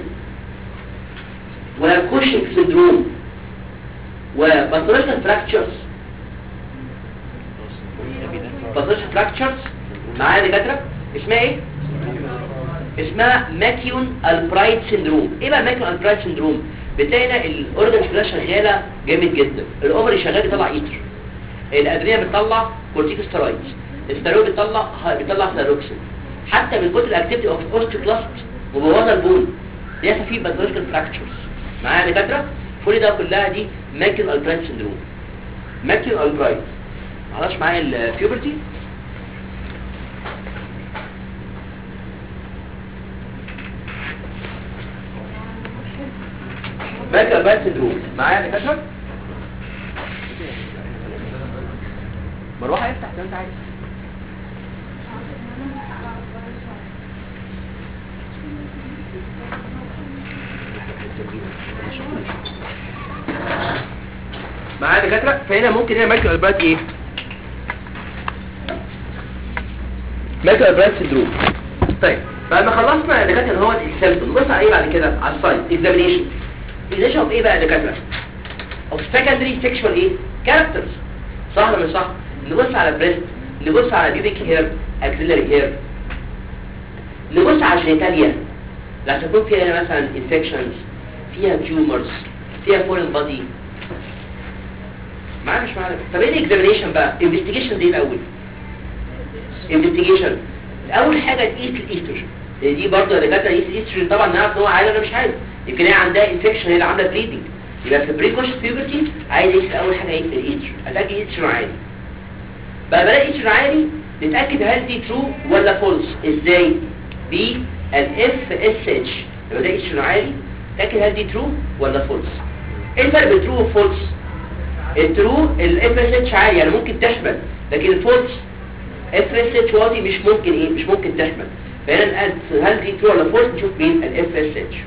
وكوشنج سندروم وباثولوجيكال فراكتشرز باثولوجيكال فراكتشرز معايا دكاتره اسمها ايه اسمها ماكيون البرايت سندروم ايه بقى ماكيون البرايت سندروم بتلاقي الاورجنز كلها شغاله جامد جدا الاوفري شغال بيطلع ايتر الادرينال بتطلع كورتيكوستيرويدز الستيرويد بيطلع بيطلع ثيروكسين حتى من كتر الاكتيفيتي اوف اوستيوكلاست مبوظه البون بيحصل فيه باثولوجيكال فراكتشرز معايا دكاتره كل ده كلها دي ماكيون البرايت سندروم ماكيون البرايت معلش معايا البيوبرتي ماكيون البرايت سندروم معايا دكاتره مروحه افتح زي ما انت عايز معايا دكاتره فهنا ممكن هنا مايكرو البرايت ايه مايكرو البرايت سندروم طيب بعد ما خلصنا يا دكاتره هو السيمبتوم نبص على ايه بعد كده على السايت اكزامينيشن اكزامينيشن اوف ايه بقى يا دكاتره اوف سكندري سيكشوال ايه كاركترز صح ولا مش صح نبص على بريست نبص على بيبيك هير اكسلري هير نبص على الجينيتاليا لا تكون فيها مثلا انفكشنز فيها تيومرز فيها فورين بادي معايا مش معايا طب ايه الاكزامينيشن بقى انفستيجيشن دي الاول انفستيجيشن اول حاجه تقيس الايستروجين دي برضه يا دكاتره قيس الايستروجين طبعا نعرف ان هو عالي ولا مش عالي يمكن هي عندها انفكشن هي اللي عامله بليدنج يبقى في بريكوش بيوبرتي عايز يقيس اول حاجه يقيس الايستروجين الاقي الايستروجين عالي بقى بلاقي ايستروجين عالي نتاكد هل دي ترو ولا فولس ازاي بالاف اس اتش يبقى ده ايستروجين عالي نتاكد هل دي ترو ولا فولس ايه الفرق بين ترو وفولس الترو الاف اس اتش عالي يعني ممكن تحمل لكن الفولس اف اس اتش واطي مش ممكن ايه مش ممكن تحمل فهنا نقول هل دي ترو ولا فولس نشوف مين الاف اس اتش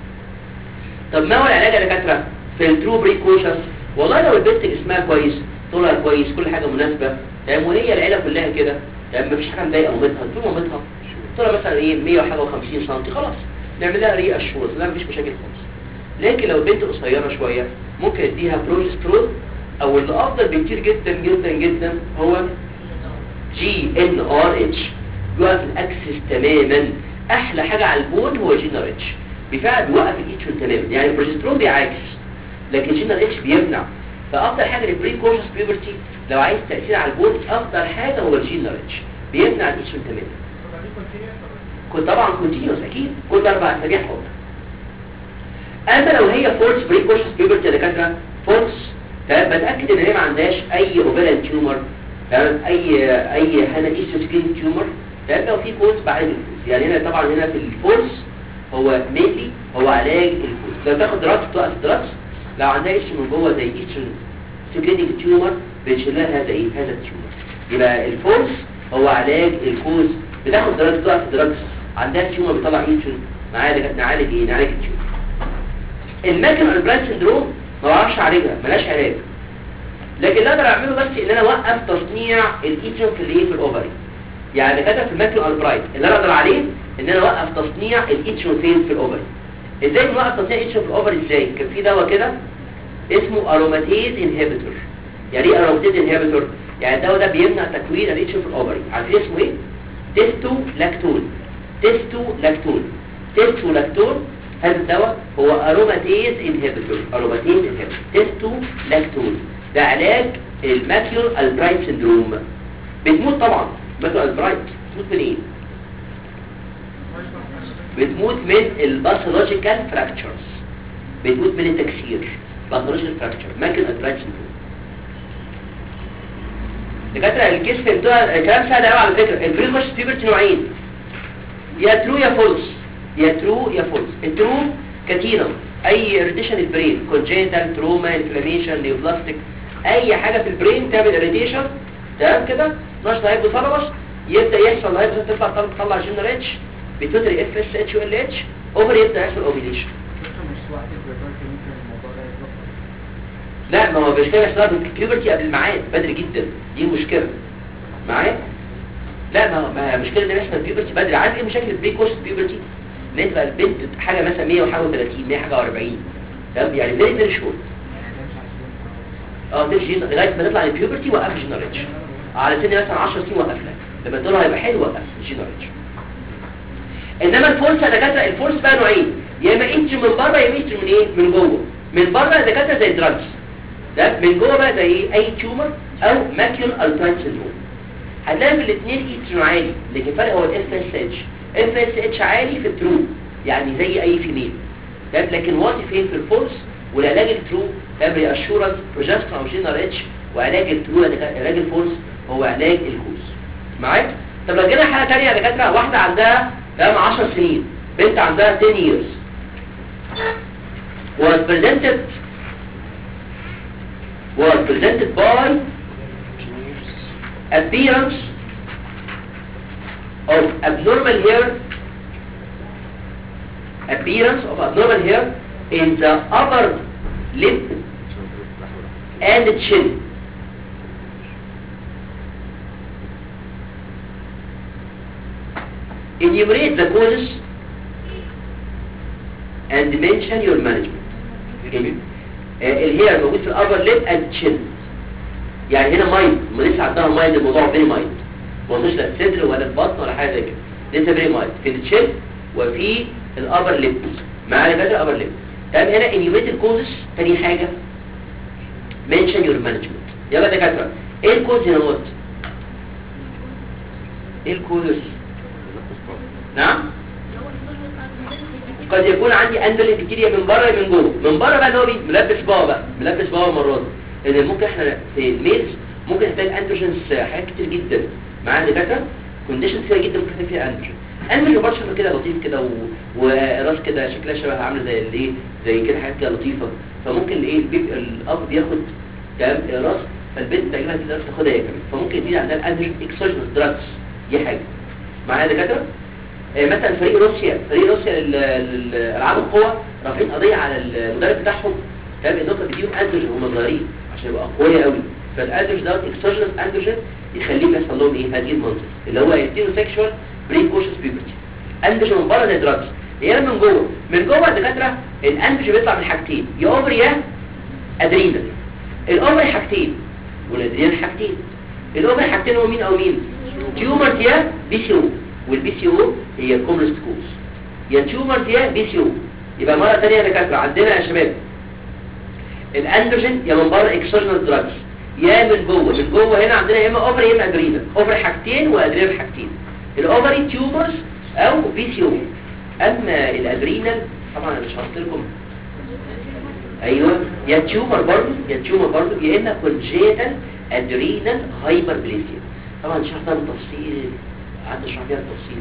طب ما هو العلاج يا دكاتره في الترو بريكوشنز والله لو البنت جسمها كويس طولها كويس كل حاجه مناسبه تمام وهي العيله كلها كده تمام مفيش حاجه مضايقه مامتها طول مامتها طولها مثلا ايه 100 وحاجه و50 سم خلاص نعمل لها ري اشورز لا مفيش مشاكل خالص لكن لو البنت قصيره شويه ممكن اديها بروجسترون او اللي افضل بكتير جدا جدا جدا هو جي ان ار اتش يوقف الاكسس تماما احلى حاجه على البون هو جي ان ار اتش بفعل بيوقف الايتشون تماما يعني البروجسترون بيعاكس لكن جي ان ار اتش بيمنع فافضل حاجه للبري كورس بيوبرتي لو عايز تاثير على البون افضل حاجه هو الجي ان ار اتش بيمنع الايتشون تماما كنت طبعا كونتينوس اكيد كل اربع اسابيع حاضر اما لو هي فورس بري كورس بيوبرتي يا دكاتره فورس تمام بتاكد ان هي ما عندهاش اي اوفيرال تيومر تمام اي اي هنا ايستروسكين تيومر تمام لو في كوز بعالج الكوز يعني هنا طبعا هنا في الفورس هو مينلي هو علاج الكوز لو تاخد دراكس توقف دراكس لو عندها ايش من جوه زي ايسترون سكريتنج تيومر بنشيل لها هذا ايه هذا التيومر يبقى الفورس هو علاج الكوز بتاخد دراكس توقف دراكس عندها تيومر بيطلع ايسترون نعالج نعالج ايه نعالج التيومر الماكن البراند سندروم ما بعرفش اعالجها ملهاش علاج لكن اللي اقدر اعمله بس ان انا اوقف تصنيع الايتشن في الايه في الاوفري يعني كده في الماكيو البرايت اللي انا اقدر عليه ان انا اوقف تصنيع الايتشن فين في الاوفري ازاي بنوقف تصنيع الايتشن في الاوفري ازاي كان في دواء كده اسمه اروماتيز انهبيتور يعني ايه اروماتيز انهبيتور يعني الدواء ده بيمنع تكوين الايتشن في الاوفري عارفين اسمه ايه تيستو لاكتون تيستو لاكتون تيستو لاكتون هذا الدواء هو اروماتيز انهبيتور اروماتيز انهبيتور تيستو لاكتون ده علاج الماكيول البرايت سندروم بتموت طبعا ماكيول البرايت بتموت من ايه بتموت من الباثولوجيكال فراكتشرز بتموت من التكسير باثولوجيكال فراكتشر ماكيول البرايت سندروم دكاتره الكيس فهمتوها الكلام سهل قوي على فكره البريكوش بيبرتي نوعين يا ترو يا فولس يا ترو يا فولس الترو كاتينم اي اريتيشن البرين كونجنتال تروما انفلاميشن نيوبلاستيك اي حاجه في البرين تعمل اريتيشن تمام كده نشط هيبوثالاموس يبدا يحصل الهايبوثايرويد تطلع تطلع- تطلع جنرال اتش بتوتري اف اس اتش وال اتش اوفر يبدا يحصل اوفيليشن مش واحد بيبقى ممكن الموضوع ده يتظبط لا ما هو بيشتغل احتضار بالبيوبرتي قبل الميعاد بدري جدا دي مشكله معايا لا ما هو ما هي المشكله ان يحصل بيوبرتي بدري عارف ايه مشاكل البري كورس بيوبرتي ان انت بقى البنت حاجه مثلا 100 وحاجه 30 100 حاجه 40 تمام يعني فيري فيري شورت اه تمشي لغايه ما تطلع البيوبرتي وقف جنريتش على سن مثلا 10 سنين وقف لك لما تقول هيبقى حلو وقف جنريتش انما الفورس يا دكاتره الفورس بقى نوعين يا اما انتر من بره يا اما انتر من ايه من جوه من بره يا دكاتره زي دراجز ده من جوه بقى زي ايه اي تيومر او ماكيول التراين سيندروم هتلاقي في الاثنين ايسترون عالي لكن الفرق هو الاف اس اتش اف اس اتش عالي في الترو يعني زي اي فيميل ده لكن واطي فين في الفورس والعلاج الترو ده رياشورنس بروجسترون او جينر اتش وعلاج الترو علاج الفورس هو علاج الكوز معاك طب لو جينا حاله ثانيه يا دكاتره واحده عندها تمام 10 سنين بنت عندها 10 years was presented was presented by appearance of abnormal hair appearance of abnormal hair in the upper lip and the chin enumerate the causes and mention your management الهير موجود في الابر ليب اند تشين يعني هنا مايند ما لسه عندها مايند الموضوع فيري مايند ما وصلش لا الصدر ولا البطن ولا حاجه زي كده لسه فيري مايند في التشين وفي الابر ليب معانا كده الابر ليب تمام هنا انيوميت الكوزز تاني حاجه منشن يور مانجمنت يلا يا دكاتره ايه الكوز هنا موت ايه الكوزز نعم قد يكون عندي اندل بكتيريا من بره من جوه من بره بقى اللي هو مين ملبس بابا بقى ملبس بابا المره دي لان ممكن احنا في الميلز ممكن نحتاج اندروجينز حاجات كتير جدا معانا دكاتره كونديشن كتير جدا ممكن نحتاج فيها اندروجين اندروجين برضه شكله كده لطيف كده و... وراس كده شكلها شبه عامله زي الايه زي كده حاجات كده لطيفه فممكن الايه البيب الاب بياخد تمام راس فالبنت تقريبا كده تاخدها هي كمان فممكن يزيد عندها الاندروجين اكسوجينوس دراجز دي حاجه معايا دكاتره آه، مثلا فريق روسيا فريق روسيا لل- للالعاب القوى رافعين قضيه على المدرب بتاعهم كان انهم بيديهم اندروجين وهم صغيرين عشان يبقى اقوياء قوي فالاندروجين ده اكسوجينوس اندروجين يخليهم يحصل لهم ايه هذه المنظر اللي هو يديله سيكشوال بريكوشس بيبرتي اندروجين من بره زي دراجز هي من جوه من جوه الدكاتره الاندروجين بيطلع من حاجتين يا اوفر يا ادرينال الاوفر حاجتين والادرينال حاجتين الاوفر حاجتين هو مين او مين تيومر يا بي سي او والبي سي او هي كومنست كوز يا تيومر يا بي سي او يبقى مره ثانيه يا دكاتره عندنا يا شباب الاندروجين يا من بره اكسوجينال دراجز يا من جوه من جوه هنا عندنا يا اما اوفر يا اما ادرينال اوفر حاجتين وادرينال حاجتين الاوفري تيومرز او بي سي او اما الادرينال طبعا انا مش هحط لكم ايوه يا تيومر برضه يا تيومر برضه يا اما كونجيتال ادرينال هايبربليسيا طبعا شرحتها بالتفصيل قعدت اشرح فيها بالتفصيل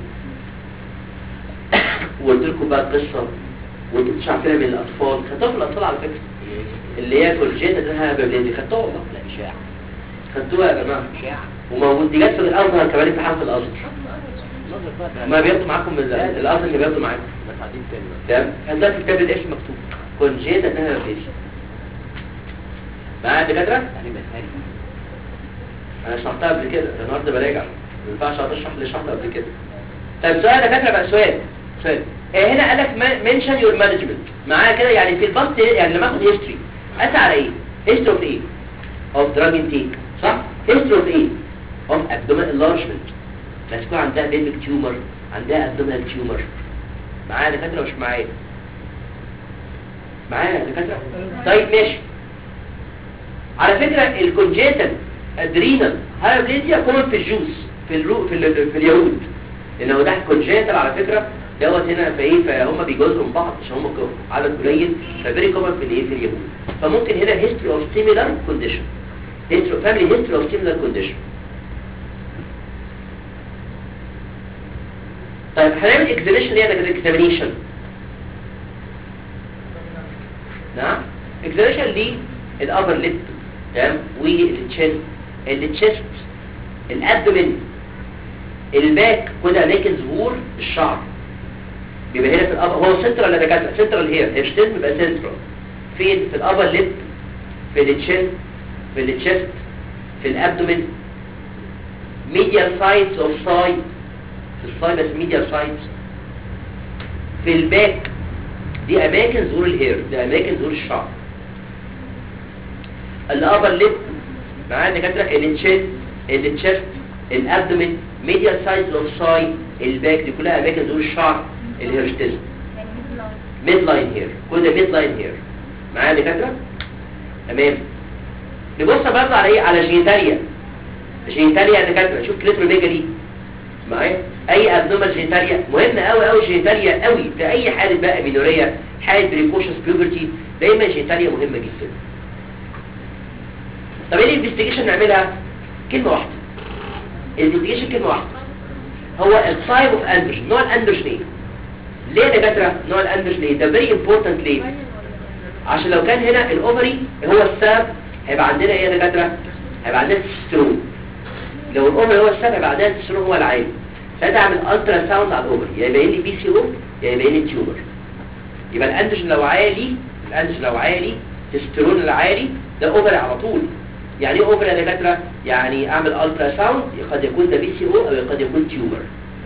وقلت لكم بقى القصه وانتوا مش عارفينها من الاطفال خدتوها في الاطفال على فكره اللي هي كونجيتال هايبربليسيا خدتوها والله لا إشاعة خدتوها يا جماعه إشاعة وموجود دي جت في الازهر كمان في حرف الازهر نظر بقى ده- ما بياخدوا معاكم من ال- لا، لا. الازهر اللي بياخدوا معاكم بس قاعدين تاني بقى. تمام هتلاقي في كتاب الاسم مكتوب كونجيتال هايبربليسيا معايا يا دكاتره يعني مساري انا شرحتها قبل كده أنا النهارده براجع ما ينفعش اقعد اشرح اللي شرحته قبل كده طيب سؤال يا دكاتره بقى سؤال سؤال آه هنا قال لك منشن يور مانجمنت معايا كده يعني في الباست يعني لما اخد هيستوري اسال على ايه هيستوري اوف ايه اوف دراج انتيك صح هيستوري اوف ايه اوف ابدومين انلارجمنت بس يكون عندها بيبك تيومر عندها ابدومينال تيومر معايا يا دكاتره مش معايا معايا يا دكاتره طيب ماشي على فكرة الكونجيتال ادرينال هايبريديا كومن في الجوز في الرو في, ال... في اليهود لان هو ده كونجيتال على فكرة دوت هنا فايه فهم بيجوزوا من بعض عشان هم ك- عدد قليل ففيري كومن في الايه في اليهود فممكن هنا هيستوري اوف سيميلار كونديشن هيستوري فاميلي هيستوري اوف سيميلار كونديشن طيب هنعمل اكزاميشن ايه ده اكزامينيشن نعم اكزاميشن ليه الابر ليب تمام والتشين التشيست الابدومين الباك كل اماكن ظهور الشعر بيبقى هنا في الأب هو سنترال ولا دكاتره سنترال هير هيرشتين بيبقى سنترال فين في الابر ليب في التشين في التشست في الابدومين ميديال سايدز اوف ساي في الساي بس ميديال سايدز في الباك دي اماكن ظهور الهير دي اماكن ظهور الشعر الابر ليب معانا دكاتره التشين التشست الابدومين ميديال سايدز اوف ساي الباك دي كلها اماكن ظهور الشعر الهيرشتيزم ميد لاين هير كل ده ميد لاين هير معايا دكاتره تمام نبص برضه على ايه على جينيتاليا جينيتاليا يا دكاتره شوف كليتروميجالي معايا اي ابنورمال جينيتاليا مهم قوي قوي جينيتاليا قوي في اي حاله بقى مينوريه حاله بريكوشنز بيوبرتي دايما جينيتاليا مهمه جدا طب ايه الانفستيجيشن نعملها كلمه واحده الانفستيجيشن كلمه واحده هو التايب اوف اندروجين نوع الاندروجين ايه ليه يا دكاتره نوع الاندروجين ايه ده فيري امبورتنت ليه عشان لو كان هنا الاوفري هو السبب هيبقى عندنا ايه يا دكاتره هيبقى عندنا تسترون لو الاوفري هو السبب هيبقى عندنا تسترون هو العالي ساعتها اعمل الترا ساوند على الاوفري يا يبين لي بي سي او يا يبين لي تيومر يبقى الاندروجين لو عالي الاندروجين لو عالي تسترون العالي ده اوفري على طول يعني ايه اوفري يا دكاتره يعني اعمل الترا ساوند قد يكون ده بي سي او او قد يكون تيومر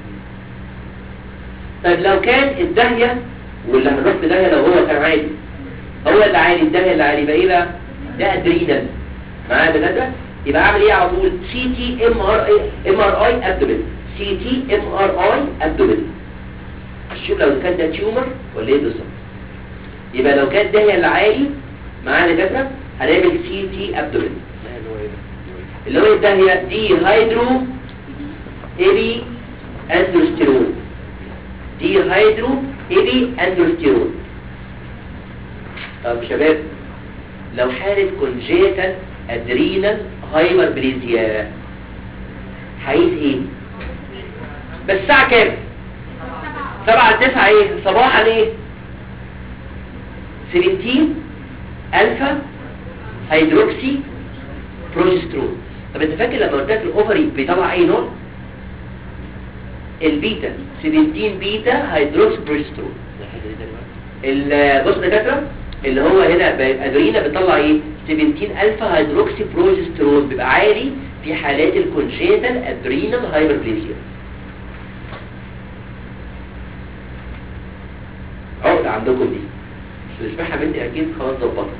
طيب لو كان الدهية واللي هنروح بدهية لو هو كان عالي هو اللي عالي الدهية اللي عالي يبقى ايه بقى ده ادرينال معايا دكاتره يبقى اعمل ايه على طول سي تي ام ار اي ام ار اي ابدومين سي تي ام ار اي ابدومين شوف لو كان ده تيومر ولا ايه بالظبط يبقى لو كان الدهية اللي عالي معايا دكاتره هنعمل سي تي ابدومين لا اللي هو ايه ده؟ اللي هو الدهية دي هيدرو ايبي اندروستيرون دي هيدرو ايبي اندروستيرون طب شباب لو حالة كونجيتال ادرينال هايبربليزيا عايز ايه بس الساعة كام سبعة لتسعة ايه صباحا ايه 17 الفا هيدروكسي بروجسترون طب انت فاكر لما قلت لك الاوفري بيطلع اي نوع البيتا 17 بيتا هيدروكسي بروجسترون ده الحته دي تاني بقى ال- بص يا دكاتره اللي هو هنا ب- ادرينا بيطلع ايه 17 الفا هيدروكسي بروجسترون بيبقى عالي في حالات الكونجيتال ادرينال هايبربليزيا عقدة عندكم دي مش بسمعها مني اكيد خلاص ظبطها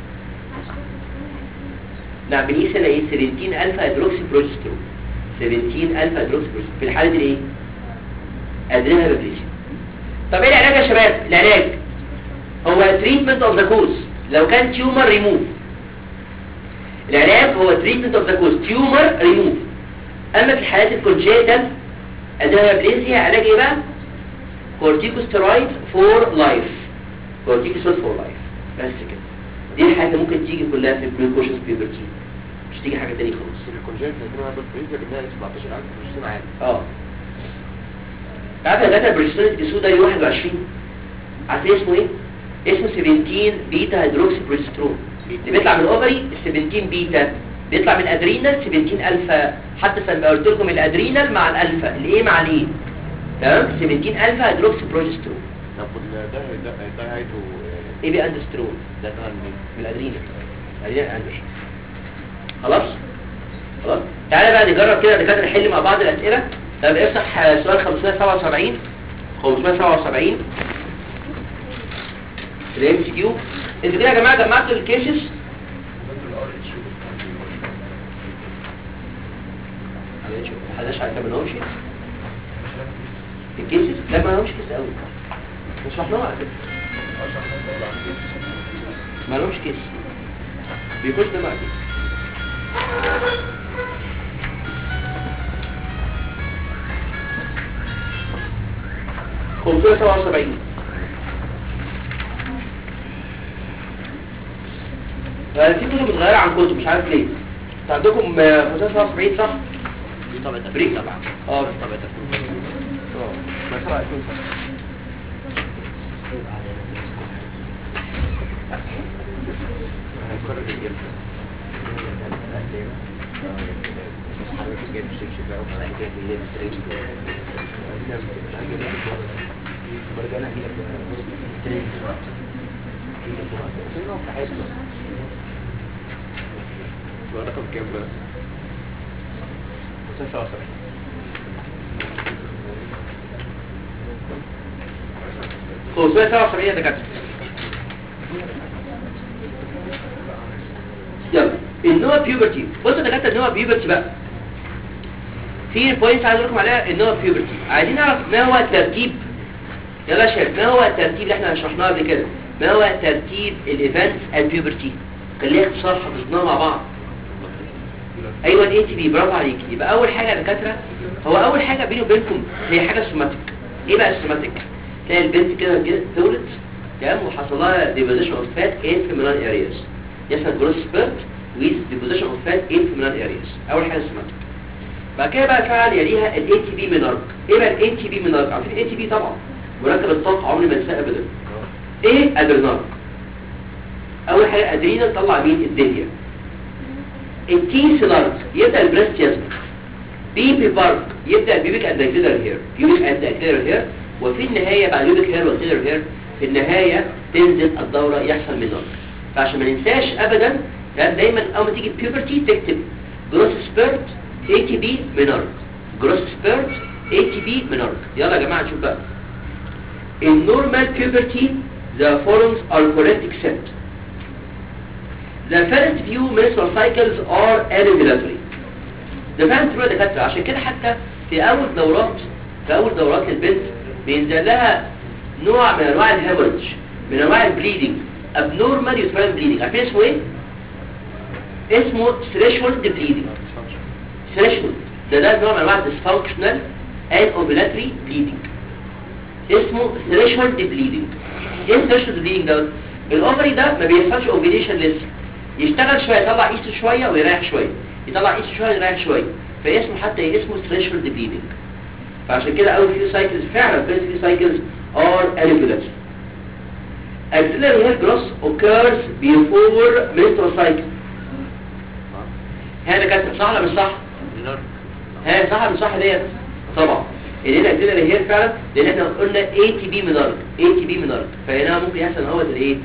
نعم بنقيس هنا ايه 17 الفا هيدروكسي بروجسترون 17 الفا هيدروكسي بروجسترون في الحاله دي ايه ادرينال هايبربليزيا طب ايه العلاج يا شباب العلاج هو تريتمنت اوف ذا كوز لو كان تيومر ريموف العلاج هو تريتمنت اوف ذا كوز تيومر ريموف اما في الحالات الكونجيتال ادرينالبليزيا علاج ايه بقى كورتيكوستيرويد فور لايف كورتيكوستيرويد فور لايف بس كده دي الحاجه اللي ممكن تيجي كلها في البريكوشنز بيبرتي مش تيجي حاجه تانية خالص بس الكونجنت هنا بالفريزر بنلاقي 17000 بروجستين عالي اه عارف يا جدع البروجسترون الدسو ده 21 عارف اسمه ايه اسمه 17 بيتا هيدروكسي بروجسترون اللي بيطلع من الاوفري 17 بيتا بيطلع من الادرينال 17 الفا حتى لما قلت لكم الادرينال مع الالفا الايه مع الايه تمام 17 الفا هيدروكسي بروجسترون طب وال- ده ده ده هايته ايه بي اندسترون ده ده منين؟ من الادرينال الادرينال اندر خلاص خلاص تعالى بقى نجرب كده دكاتره نحل مع بعض الاسئله طب افتح آه، سؤال 577 577 الام سي كيو انتوا كده يا جماعه جمعتوا الكيسز محدش عارف ما لهمش الكيسز لا ما لهمش كيس قوي مش شرحناها على فكره ما لهمش كيس بيخش ده مع كيس خمسمية سبعة وسبعين في كتب متغيرة عن كتب مش عارف ليه انت عندكم آه، 577 صح؟ دي طبعا بريك. طبعا اه طبعا اه ما سبعة اتنين صح هنكرر الجلسة حضرتك جايب الشبشب بقى وبعد كده جايب التريك مرجعنا هنا التريك رقم كام بقى؟ 19 577 يا دكاتره يلا النوع بيوبرتي بصوا يا دكاتره النوع بيوبرتي بقى في بوينتس عايز اقول لكم عليها النوع بيوبرتي عايزين نعرف ما هو ترتيب يلا يا شباب ما هو الترتيب اللي احنا شرحناه قبل كده ما هو ترتيب الايفنتس البيوبرتي كان ليها اختصار حفظناه مع بعض ايوه الاي تي بي برافو عليك يبقى اول حاجه يا دكاتره هو اول حاجه بيني وبينكم هي حاجه سوماتيك ايه بقى السوماتيك تلاقي البنت كده كده تولد تمام وحصل لها ديبوزيشن اوف فات ان فيمينال ارياز يحصل جروس سبيرت ويز ديبوزيشن اوف فات ان فيمينال ارياز اول حاجه سوماتيك بعد كده بقى فعل يليها الاي تي بي مينارك ايه بقى الاي تي بي مينارك عارفين الاي تي بي طبعا مركب الطاقه عمري ما انساه ابدا ايه ادرينال اول حاجه ادرينال طلع مين الدنيا التي سيلارك يبدا البريست يظهر بيبي بارك يبدا البيبيك اند اكسيلر هير بيبيك اند اكسيلر هير وفي النهايه بعد بيبيك هير واكسيلر هير في النهايه تنزل الدوره يحصل مينارك فعشان ما ننساش ابدا ده دايما اول ما تيجي بيوبرتي تكتب جروس سبيرت اي تي بي مينارك جروس سبيرت اي تي بي مينارك يلا يا جماعه نشوف بقى In normal puberty, the forms are correct except the first few menstrual cycles are irregulatory. ده فعلا تروح دكاتره عشان كده حتى في اول دورات في اول دورات للبنت بينزل لها نوع من انواع الهيموريدج من انواع البليدنج abnormal uterine bleeding عارفين اسمه ايه؟ اسمه threshold bleeding threshold ده ده نوع من انواع dysfunctional and ovulatory bleeding اسمه threshold bleeding ايه threshold bleeding ده الاوفري ده ما بيحصلش اوفيليشن لسه يشتغل شويه يطلع ايست شويه ويريح شويه يطلع ايست شويه ويريح شويه فاسمه حتى إيه؟ اسمه threshold bleeding فعشان كده اول فيو سايكلز فعلا first few cycles are irregular axillary hair growth occurs before menstrual cycle هذا كانت صح ولا مش صح؟ ها صح ولا مش صح ديت طبعا اللي هنا كده اللي هي فعلا لان احنا قلنا اي تي بي منارك اي تي بي منارك فهنا ممكن يحصل هو الايه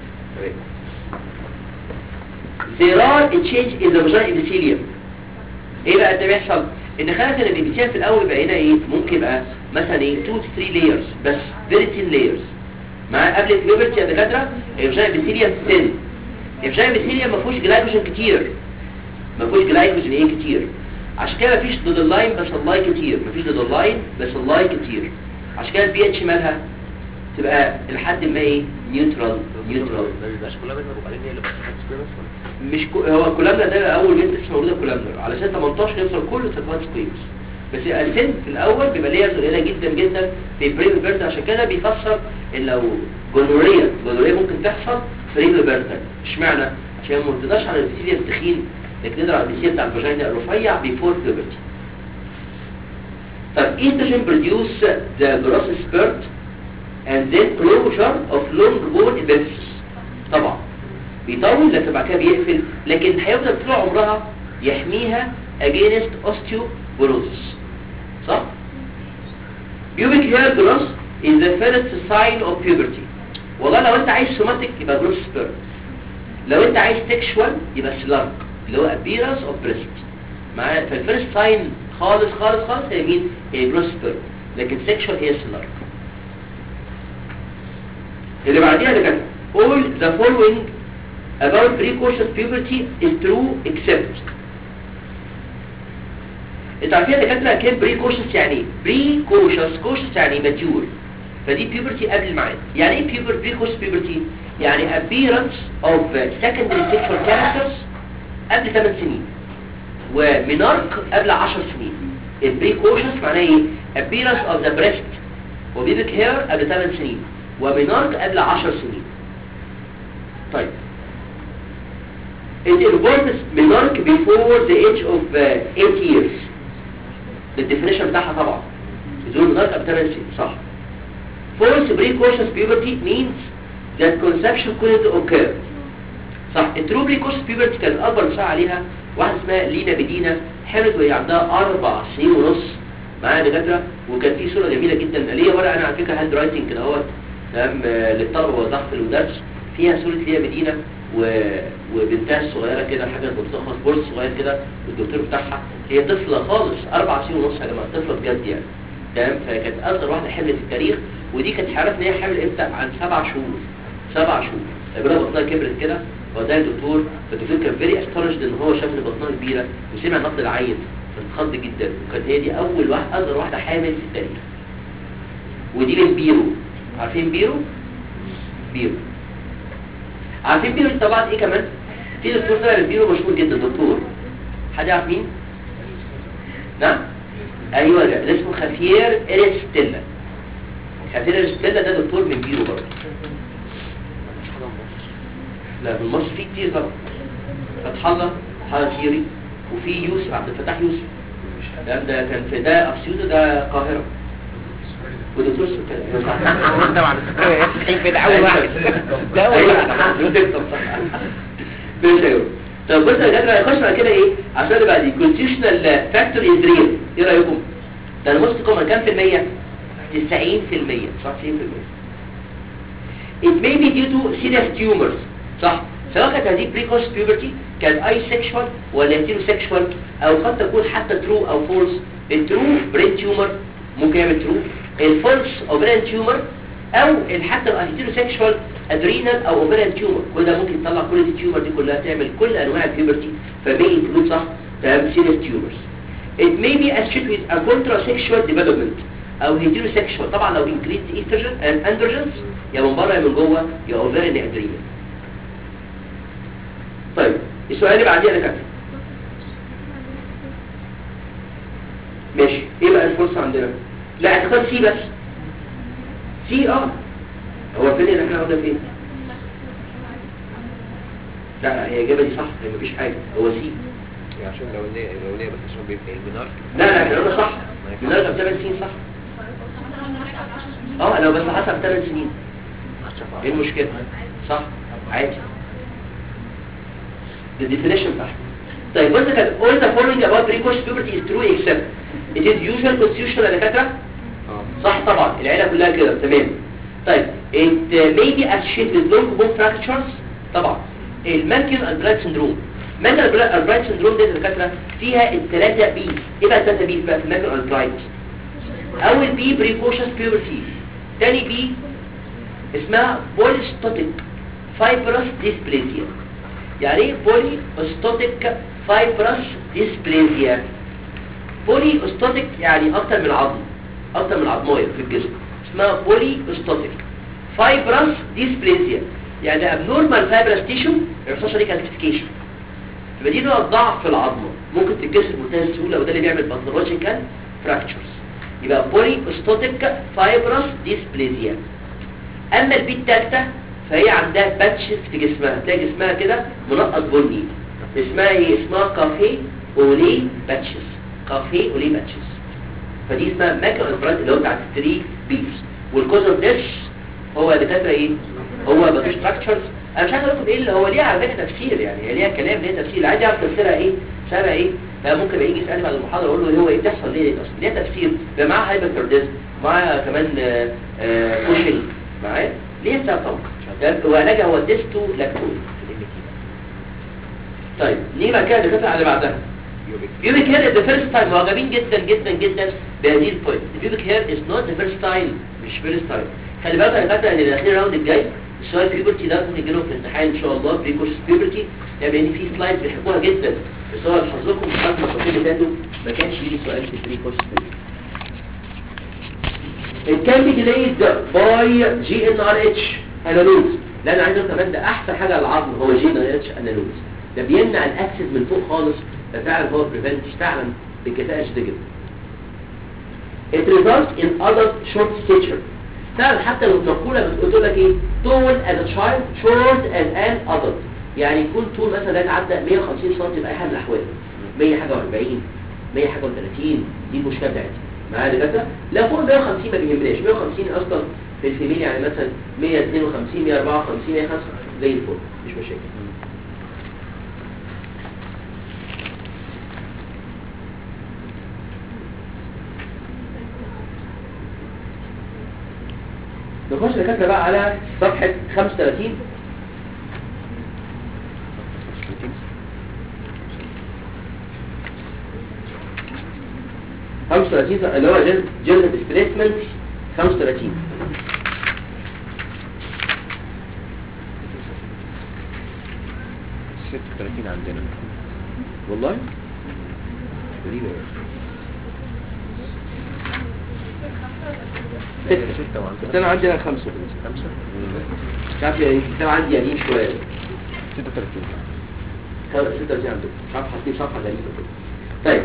there are a change in the vaginal epithelium ايه بقى ده بيحصل ان خلت الابيثيليوم في الاول بقى هنا ايه ممكن يبقى مثلا ايه 2 3 layers بس very thin layers مع قبل البيوبرتي يا دكاتره الفاجينا ابيثيليوم thin الفاجينا ابيثيليوم ما فيهوش جلايكوجين كتير ما فيهوش جلايكوجين ايه كتير عشان كده مفيش ضد اللاين بس اللاي كتير مفيش ضد اللاين بس اللاي كتير عشان كده البي اتش مالها تبقى لحد ما ايه نيوترال نيوترال ما بيبقاش كلها بينهم وبعدين هي اللي بتحط كده بس مش كو... هو الكولامنا ده اول بنت اسمها موجوده كولامنا علشان 18 يوصل كله تركات سكويرز بس يبقى السن في الاول بيبقى ليها قليله جدا جدا في بريمي بيرت عشان كده بيفسر ان لو جونوريا جونوريا ممكن تحصل في ريمي بيرت اشمعنى عشان ما تقدرش على الابيثيليوم التخين لكن تقدر على الابيثيليوم بتاع الفاجينا الرفيع بيفور بيوبرتي طب estrogen produce the gross spurt and then closure of long bone epithesis طبعا بيطول لكن بعد كده بيقفل لكن هيفضل طول عمرها يحميها against osteoporosis صح؟ pubic hair growth is the first sign of puberty والله لو انت عايز سوماتيك يبقى growth spurt لو انت عايز سيكشوال يبقى سلارك اللي هو appearance of breast مع فالفيرست ساين خالص خالص خالص هي مين؟ هي growth spurt لكن سيكشوال هي سلارك اللي بعديها اللي كانت all the following about precocious puberty is true except انت عارفين يا دكاتره كلمه precocious يعني ايه precocious cautious يعني mature فدي puberty قبل الميعاد يعني ايه puber precocious puberty يعني appearance of secondary sexual characters قبل 8 سنين ومنارك قبل 10 سنين البريكوشنز معناه ايه appearance of the breast وبيبك هير قبل 8 سنين ومنارك قبل 10 سنين طيب it involves menarche before the age of uh, 8 years الديفينيشن بتاعها طبعا بدون منارك قبل 8 سنين صح false precocious puberty means that conception couldn't occur صح الترو precocious puberty كان اكبر مثال عليها واحده اسمها لينا بدينا حملت وهي عندها اربع سنين ونص معايا دكاتره وكان في صوره جميله جدا ليا ورقه انا على فكره هاند رايتنج كده اهوت تمام آه، للطلبه وضغط في الودرس فيها صوره ليا مدينه و... وبنتها الصغيره كده حاجه بتخلص بورس صغير كده والدكتور بتاعها هي طفله خالص اربع سنين ونص يا جماعه طفله بجد يعني تمام فكانت اصغر واحده حملت في التاريخ ودي كانت حالات ان هي حامل امتى عن سبع شهور سبع شهور فبدا بطنها كبرت كده وده الدكتور فالدكتور كان فيري استرجد ان هو شاف ان بطنها كبيره وسمع نبض العين فاتخض جدا وكانت هي دي اول واحده اصغر واحده حامل في التاريخ ودي من بيرو عارفين بيرو بيرو عارفين بيرو دي طبعا ايه كمان في دكتور طلع من بيرو مشهور جدا دكتور حد يعرف مين نعم ايوه ده اللي اسمه خافير اريستيلا خافير اريستيلا ده دكتور من بيرو برضه لا في مصر في كتير طبعا فتح الله حاجه ثيوري وفي يوسف عبد الفتاح يوسف ده ده كان في ده اسيوط ده القاهره ودكتور سكان طبعا الفكره ده اول واحد ده اول واحد ماشي يا يورو. طب بص يا جدع نخش على كده ايه عشان اللي بعديه constitutional factor is real ايه رايكم ده الموست كومن كام في المية 90% صح 90% it may be due to serious tumors صح سواء كانت هذه precoce puberty كانت اي sexual ولا heterosexual او قد تكون حتى true او false الترو brain tumor ممكن يعمل true الفولس ovarian tumor او ال- حتى الهيتيروسيكشوال ادرينال او اوفيريان تيومر كل ده ممكن يطلع كل التيومر دي كلها تعمل كل انواع البيوبرتي فمي انكلود صح تمام سيريس تيومرز it may be associated with a contrasexual development او heterosexual طبعا لو increased estrogen and androgens يا من بره يا من جوه يا اوفيريان يا ادرينال طيب السؤال اللي بعديه انا كاتب ماشي ايه بقى الفرصه عندنا لا اختار سي بس سي اه هو فين اللي احنا قلنا فين لا هي الاجابه دي صح هي مفيش حاجه هو سي عشان لو ليه لو ليه بس عشان بيبقى المنار لا لا احنا قلنا صح بنرجع بثمان سنين صح اه لو بس حسب ثمان سنين ايه المشكله صح عادي the definition صح طيب بص كده all the following about precoce puberty is true except it is usual constitutional يا دكاتره صح طبعا العيله كلها كده تمام طيب it may be associated with long bone fractures طبعا المانكل البرايت سندروم مانكل البرايت سندروم دي يا دكاتره فيها الثلاثه بيز ايه بقى الثلاثه بيز بقى في المانكل البرايت اول بي بريكوشس بيوبرتي تاني بي اسمها بوليستاتيك فايبرس ديسبليزيا يعني ايه بوليستاتيك فايبرس ديسبليزيا بوليستاتيك يعني اكتر من عظم اكتر من عظمايه في الجسم اسمها بوليستاتيك فايبرس ديسبليزيا يعني abnormal fibrous tissue الرصاصه دي كالسيفيكيشن يبقى دي نوع ضعف في العظمه ممكن تتكسر بمنتهى السهوله وده اللي بيعمل باثولوجيكال فراكتشرز يبقى بوليستاتيك فايبرس ديسبليزيا اما البي التالتة فهي عندها باتشز في جسمها تلاقي جسمها كده منقط بني اسمها ايه اسمها كافيه اولي باتشز كافيه اولي باتشز فدي اسمها ماكا انفراد اللي هو بتاعت 3 بيس والكوز اوف ذس هو دكاتره ايه هو مفيش ستراكشرز انا مش عايز اقول لكم ايه اللي هو ليها على فكره تفسير يعني هي ليها كلام ليها تفسير اللي عايز يعرف تفسيرها ايه سببها ايه فممكن يجي يسالني بعد المحاضره اقول له هو ايه بتحصل ليه اصلا ليها تفسير ده معاها هايبرترديزم معاها كمان آه، آه، كوشنج معايا ليه بتاع طبعا وعلاجها هو ديستو لاكتون طيب ليه بقى كده دكاتره على اللي بعدها pubic hair is the first time معجبين جدا جدا جدا بهذه البوينت pubic hair is not the first time مش first time خلي بالك يا دكاتره ان الاخير راوند الجاي السؤال puberty ده ممكن يجيلهم في الامتحان ان شاء الله precocious puberty يعني ان في سلايدز بيحبوها جدا بس هو لحظكم في الخمس مرتين اللي فاتوا ما كانش يجي سؤال في precocious puberty It can be delayed by GnRH analysis لان عايز أقول كمان ده احسن حاجه للعظم هو GnRH analysis ده بيمنع الاكسس من فوق خالص ففعلا هو بريفنت فعلا بكفاءه شديده جدا It results in adult short stature فعلا حتى لو مقولة بتقول لك ايه tall as a child short as an adult يعني يكون طول مثلا ده يتعدى 150 سم في اي حال من الاحوال 100 حاجه و40 100 حاجه و30 دي المشكله بتاعتي معايا دكاتره لا فوق 150 ما بيهمناش 150 اصلا في الفيميل يعني مثلا 152 154 105 زي الفل مش مشاكل نخش دكاتره بقى على صفحه 35 35 اللي هو جلد جلد ديسبيسمنت 35 36 عندنا والله غريبة ستة ستة وعندنا بس انا عندي انا خمسة خمسة مش عارف يعني الكتاب عندي قديم شوية 36 ستة وتسعين عندكم مش عارف حاطين صفحة غريبة كده طيب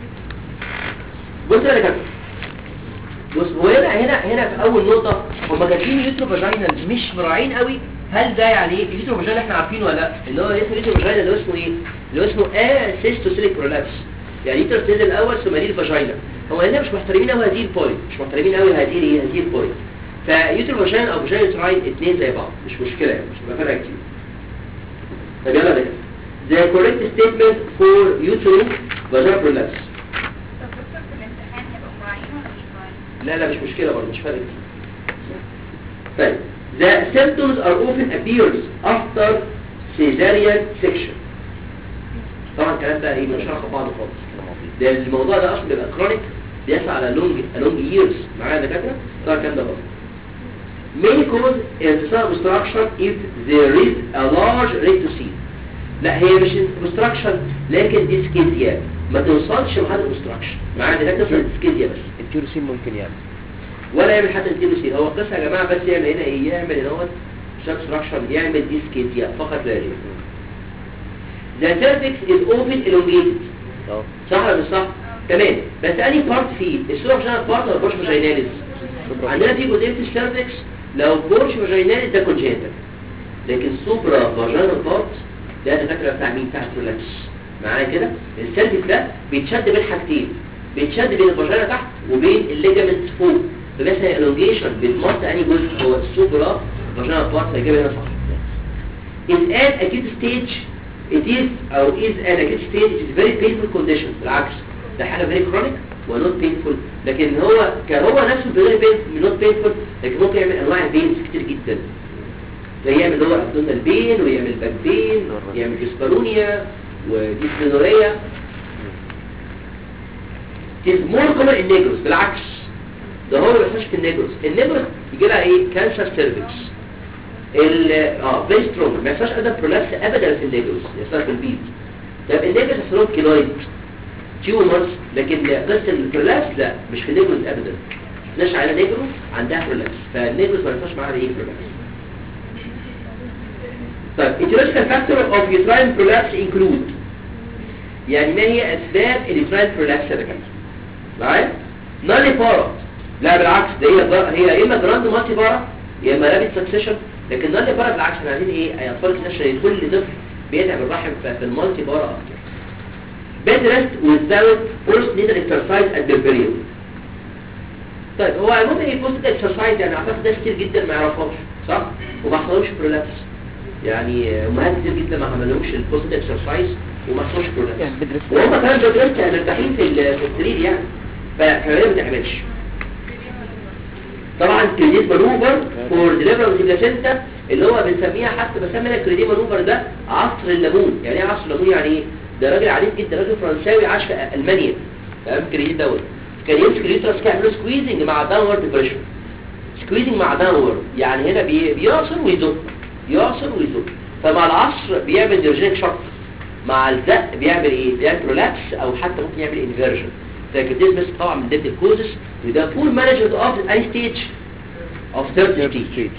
بص يا كابتن بص هو هنا هنا هنا في اول نقطة هما كاتبين يوترو فاجينال مش مراعين قوي هل ده يعني ايه اليوترو فاجينال احنا عارفينه ولا لا اللي هو اسمه يوترو فاجينال اللي هو اسمه ايه اللي هو اسمه اسيستوسيليك برولابس يعني يوترو سيل الاول ثم دي الفاجينا هو هنا مش محترمين قوي هذه البوينت مش محترمين قوي هذه ايه هذه البوينت فيوترو فاجينال او فاجينال تراين اثنين زي بعض مش مشكلة يعني مش هيبقى فرق كتير طب يلا ده The correct statement for utero vaginal prolapse طب دكتور في الامتحان هيبقوا مراعيين ولا مش مراعيين؟ لا لا مش مشكلة برضه مش فارق كتير طيب The symptoms are often appears after cesarean section طبعا الكلام ده ايه مش هناخد بعض خالص ده الموضوع ده اصلا بيبقى كرونيك بيسعى على لونج لونج ييرز معايا دكاتره طبعا الكلام ده غلط may cause intestinal obstruction if there is a large rectus لا هي مش obstruction لكن ديسكيزيا ما توصلش لحد obstruction معايا دكاتره ديسكيزيا بس التيروسين ممكن يعمل ولا يعمل حتى الديلوسين هو القصه يا جماعه بس يعمل هنا ايه يعمل هنا هو سبستراكشن يعمل ديسكيزيا فقط لا غير The cervix is often elongated اه صح ولا مش صح؟ تمام بس انهي بارت فيه السوبر فاجينال بارت ولا البورش فاجيناليس عندنا في جزئيه في السيرفكس لو بورش فاجيناليس ده كونجنتال لكن سوبرا فاجينال بارت ده دكاتره بتاع مين بتاع البرولابس معايا كده السيرفكس ده بيتشد بين حاجتين بيتشد بين الفاجينا تحت وبين الليجامنت فوق فبيحصل الونجيشن بيتمط انهي جزء هو السوبرا فاجينال بارت هيجيبها هنا صح is an acute stage it is او is an acute stage it is very painful condition بالعكس ده حاجة very chronic و not painful لكن هو كهو نفسه very painful not painful لكن ممكن يعمل انواع بينز كتير جدا فيعمل اللي هو abdominal بين ويعمل باك بين يعمل جسبرونيا وديسبينوريا it is more common in negros بالعكس ده هو ما بيحصلش في النيجروس النيجروس يجي لها ايه كانسر سيرفكس ال اه فيري سترونج ما يحصلش ابدا برولابس ابدا في النيجروس يحصل في البيت طب النيجروس يحصلهم كيلويد تيومرز لكن قصه البرولابس لا مش في النيجروس ابدا مش على نيجرو عندها برولابس فالنيجروس ما يحصلش معاها ايه برولابس طيب etiological factor of uterine prolapse include يعني ما هي اسباب اليوتراين prolapse يا دكاتره معايا نالي بارا لا بالعكس ده هي هي يا اما جراند مالتي بارا يا اما رابيد سكسيشن لكن نالي بارا بالعكس احنا عايزين ايه اطفال كده كل طفل بيتعب الرحم في في المالتي بارا اكتر bed rest without post-natal exercise at the period طيب هو ممكن ايه post exercise يعني اعتقد ناس كتير جدا ما يعرفهاش صح وما حصلهمش برولابس يعني امهات كتير جدا ما عملهمش البوست اكسرسايز وما حصلش برولابس يعني بدرس وهم كمان دول كانوا مرتاحين في ال- في السرير يعني فكمان ما تعملش طبعا كريديت مانوفر فور ديليفرنس بلاسينتا اللي هو بنسميها حتى بسمي لك كريديت مانوفر ده عصر الليمون يعني ايه عصر الليمون يعني ايه ده راجل عنيف جدا راجل فرنساوي عاش في المانيا تمام كريديت دوت كان يمسك اليوترس كده يعمل سكويزنج مع داونورد بريشر سكويزنج مع داونورد يعني هنا بي- بيعصر ويزق يعصر ويزق فمع العصر بيعمل ديرجينيك شوك مع الزق بيعمل ايه بيعمل برولابس او حتى ممكن يعمل انفيرجن فالكريديت بس طبعا من ضمن الكوزس وده فول مانجمنت اوف اي ستيج اوف ثيرد ستيج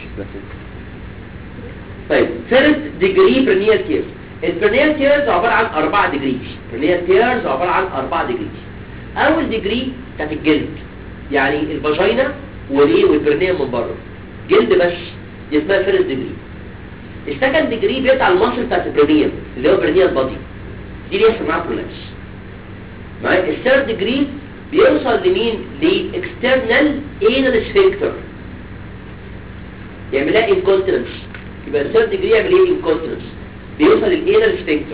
طيب ثيرد ديجري برينيال تيرز البرينيال تيرز عباره عن اربع ديجريز برينيال تيرز عباره عن اربع ديجريز اول ديجري بتاعت الجلد يعني الفاجينا والايه والبرنيه من بره جلد بس دي اسمها فيرست ديجري السكند ديجري بيقطع المصل بتاعت البرنيه اللي هو برنيه بادي دي اللي يحصل معاها برولابس معايا الثيرد ديجري بيوصل لمين لاكسترنال انال سفنكتر يعمل لها انكونتيننس يبقى الثيرد ديجري يعمل ايه انكونتيننس بيوصل للانال سفنكتر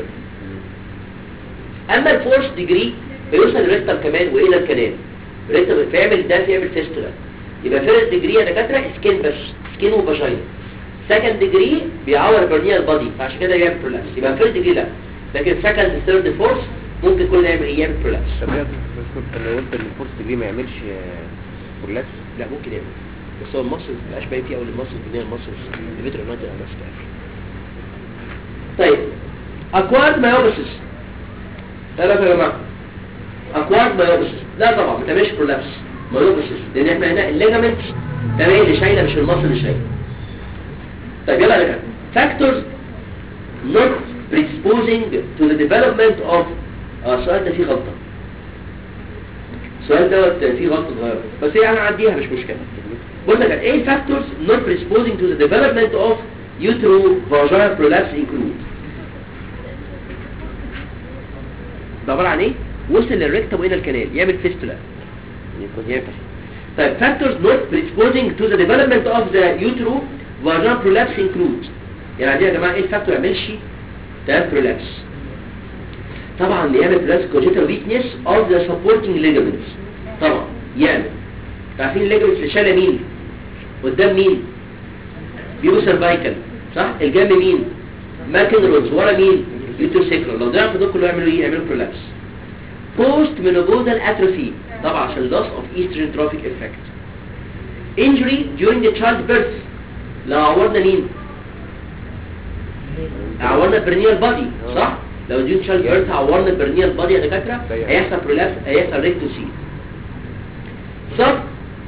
اما الفورث ديجري بيوصل للريكتال كمان والى الكلام ريكتال فيعمل ده يعمل فيستولا يبقى فيرست ديجري يا دكاتره سكين بس سكين وفاجينا سكند ديجري بيعور برنيال بادي فعشان كده يعمل برولابس يبقى فيرست ديجري لا لكن سكند ثيرد فورث ممكن كل ده يعمل ايه يعمل برولابس طب يا بس كنت لو قلت ان الفورس ديجري ما يعملش كولابس لا ممكن يعمل بس هو المصل ما بقاش باين فيه اول المصل الدنيا المصل الفيتر يونايتد على نفس طيب اكوارد مايوبسيس ده بقى يا جماعه اكوارد مايوبسيس لا طبعا ما تعملش برولابس مايوبسيس لان احنا هنا الليجامنت ده هي اللي شايله مش المصل اللي شايله طيب يلا يا جماعه فاكتورز not predisposing to the development of اه السؤال ده فيه غلطه السؤال دوت فيه غلطه صغيره بس هي انا هعديها مش مشكله بص يا جماعه ايه الفاكتورز not predisposing to the development of uterovaginal prolapse include ده عباره عن ايه وصل للريكتم وهنا الكنال يعمل فيستولا يكون ينفع طيب factors not predisposing to the development of the uterovaginal prolapse include يعني دي يا جماعه ايه الفاكتور يعملش ده prolapse طبعا يعمل prolapse congenital weakness of the supporting ligaments طبعا يعمل عارفين الليجمنتس اللي شايله مين قدام مين بيبو سيرفايكال صح الجنب مين ماكنروز ورا مين يوتوسيكرال لو ضعف دول كله يعملوا ايه يعملوا برولابس بوست مينوبوزال اتروفي طبعا عشان loss of estrogen trophic effect injury during the child birth لو عورنا مين عورنا برنيال بادي صح لو during child birth عورنا برنيال بادي يا دكاتره هيحصل برولابس هيحصل ريكتوسي صح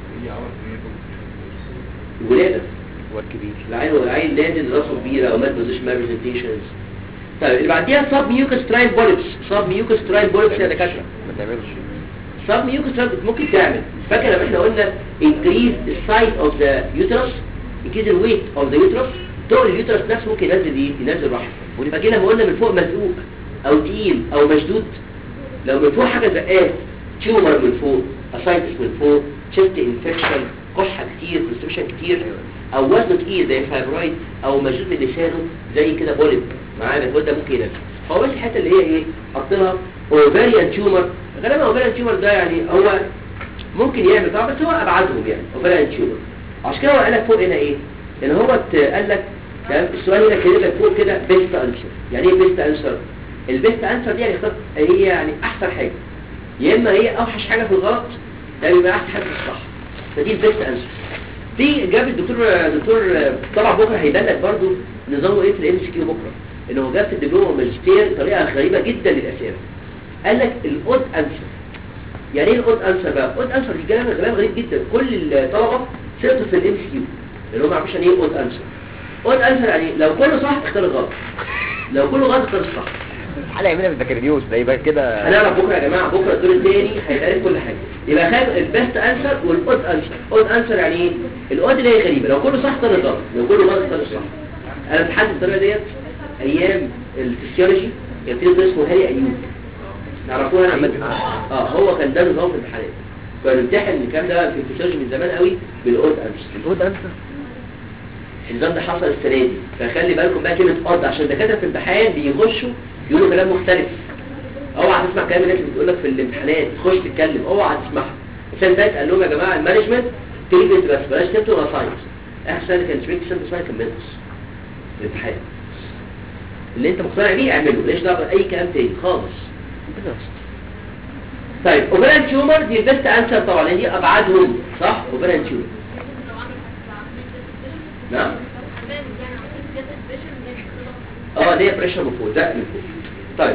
الولاده والكبير العين والعين لازم راسه كبيره او مات بوزيشن ما برزنتيشنز طيب اللي بعديها سب ميوكس ترايل بوليبس سب ميوكس ترايل بوليبس يا دكاتره ما تعملش سب ميوكس ترايل ممكن تعمل فاكر لما احنا قلنا increase the size of the uterus increase the weight of the uterus طول اليوترس نفسه ممكن ينزل ايه ينزل رحم فاكر لما قلنا من فوق مزقوق او تقيل او مشدود لو من فوق حاجه زقات تيومر من فوق اسايتس من فوق chest انفكشن كحه كتير كونستيبيشن كتير او وزنه تقيل زي فايبرويد او مشدود من لسانه زي كده بوليب معاه بتقول ده ممكن ينزل هو بس الحته اللي هي ايه حط لها اوفاريان تيومر غالبا اوفاريان تيومر ده يعني هو ممكن يعمل طبعا بس هو ابعدهم يعني اوفاريان تيومر عشان كده هو قال لك فوق هنا ايه ان هو ت- قال لك تمام السؤال هنا كاتب لك فوق كده بيست انسر يعني ايه بيست انسر البيست انسر دي يعني اختار هي يعني احسن حاجه يا اما هي اوحش حاجه في الغلط ده بيبقى احسن حاجه في الصح فدي البيست انسر دي جاب الدكتور دكتور طبعا بكره هيبان لك برضه نظامه ايه في الام سي كيو بكره ان هو جاب في الدبلوم والماجستير طريقه غريبه جدا للاسئله قال لك الاود انسر يعني ايه الاود انسر بقى الاود انسر دي كلام كلام غريب جدا كل الطلبه سقطوا في الام سي كيو اللي هم ما يعرفوش يعني ايه اود انسر اود انسر يعني لو كله صح اختار الغلط لو كله غلط اختار الصح حلقه يعملها بالبكالوريوس ده يبقى كده هنعرف بكره يا جماعه بكره الدور الثاني هيتعرف كل حاجه يبقى خد البيست انسر والاود انسر اود انسر يعني ايه الاود اللي هي غريبه لو كله صح اختار الغلط لو كله غلط اختار الصح انا امتحنت الطريقه ديت ايام الفسيولوجي كان في دكتور اسمه هاني ايوب نعرفوها انا عملت اه هو كان ده نظام في الامتحانات كنا بنمتحن الكلام ده في الفسيولوجي من زمان قوي بالاود انسر الاود انسر النظام ده حصل السنه دي فخلي بالكم بقى كلمه قض عشان الدكاتره في الامتحان بيخشوا يقولوا كلام مختلف اوعى تسمع كلام الناس اللي بتقول لك في الامتحانات تخش تتكلم اوعى تسمعها السنه اللي فاتت قال لهم يا جماعه المانجمنت تريبت بس بلاش تبتوا ولا ساينس اخر سنه كان تريبت سنه ساينس كان ميثودز الامتحان اللي انت مقتنع بيه اعمله ماليش دعوه باي كلام تاني خالص طيب اوفران تيومر دي البيست انسر طبعا لان دي ابعادهم صح اوفران تيومر نعم اه ليه بريشر من فوق ده من فوق طيب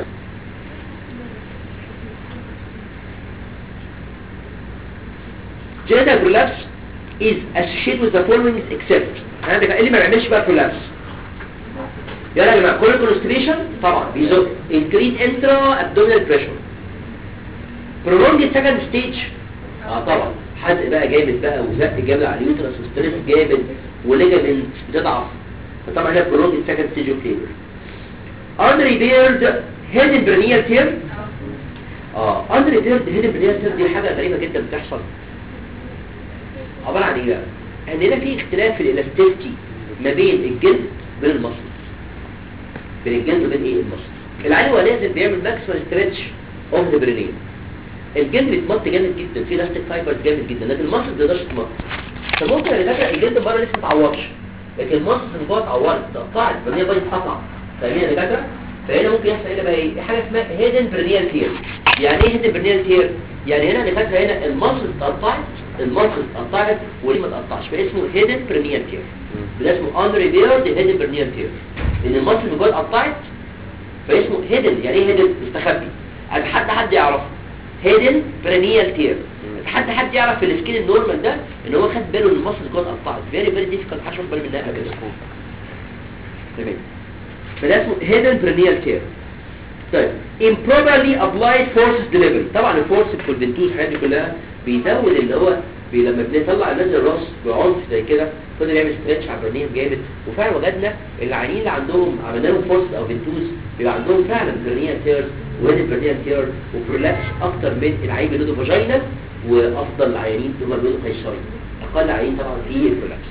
genital prolapse is associated with the following except عندك ايه اللي ما بيعملش بقى prolapse يلا يا جماعه كل constipation طبعا بيزق increase intra abdominal pressure prolonged second stage اه طبعا حزق بقى جامد بقى وزق جامد على اليوترس وستريس جامد وليجامنت بتضعف فطبعا هنا prolonged second stage of labor unrepaired hidden perineal tear اه unrepaired hidden perineal tear دي حاجه غريبه جدا بتحصل عباره عن ايه بقى ان هنا في اختلاف في الالاستيستي ما بين الجلد وبين المصل بين الجلد وبين ايه المصل العين وهو نازل بيعمل ماكسيمال ستريتش اوف ذا برينين الجلد بيتمط جامد جدا في الاستيك فايبرز جامد جدا لكن المصل ما بيقدرش يتمط فممكن يا دكاتره الجلد بره لسه ما اتعورش لكن المصل من جوه اتعورت اتقطعت فهي بقى اتقطع فاهمين يا دكاتره فهنا ممكن يحصل هنا بقى ايه حاجه اسمها هيدن برينيال تير يعني ايه هيدن برينيال تير يعني هنا يا دكاتره هنا المصل اتقطعت المصل اتقطعت وليه ما اتقطعش فاسمه هيدن برينيال تير ده اسمه unrevealed هيدن برينيال تير ان المصل من جوه اتقطعت فاسمه هيدن يعني ايه هيدن مستخبي عايز حد حد يعرفه هيدن برينيال تير حد حد يعرف في السكين النورمال ده ان هو خد باله ان المصل جوه اتقطعت فيري فيري ديفيكالت محدش واخد باله منها ابدا تمام فده اسمه hidden perennial tear طيب improperly applied forces delivery طبعا الفورس في الفنتوز الحاجات دي كلها بيزود اللي هو بي لما بنطلع نازل الراس بعنف زي كده فضل يعمل ستريتش على البرنيم جامد وفعلا وجدنا العيانين اللي عندهم عملنا لهم فورس او فنتوز بيبقى عندهم فعلا برنيال تيرز وهيدن برنيال تير وبرولابس اكتر من العيان بيلودو فاجينا وافضل العيانين اللي هم بيلودو قيصري اقل عيانين طبعا في البرولابس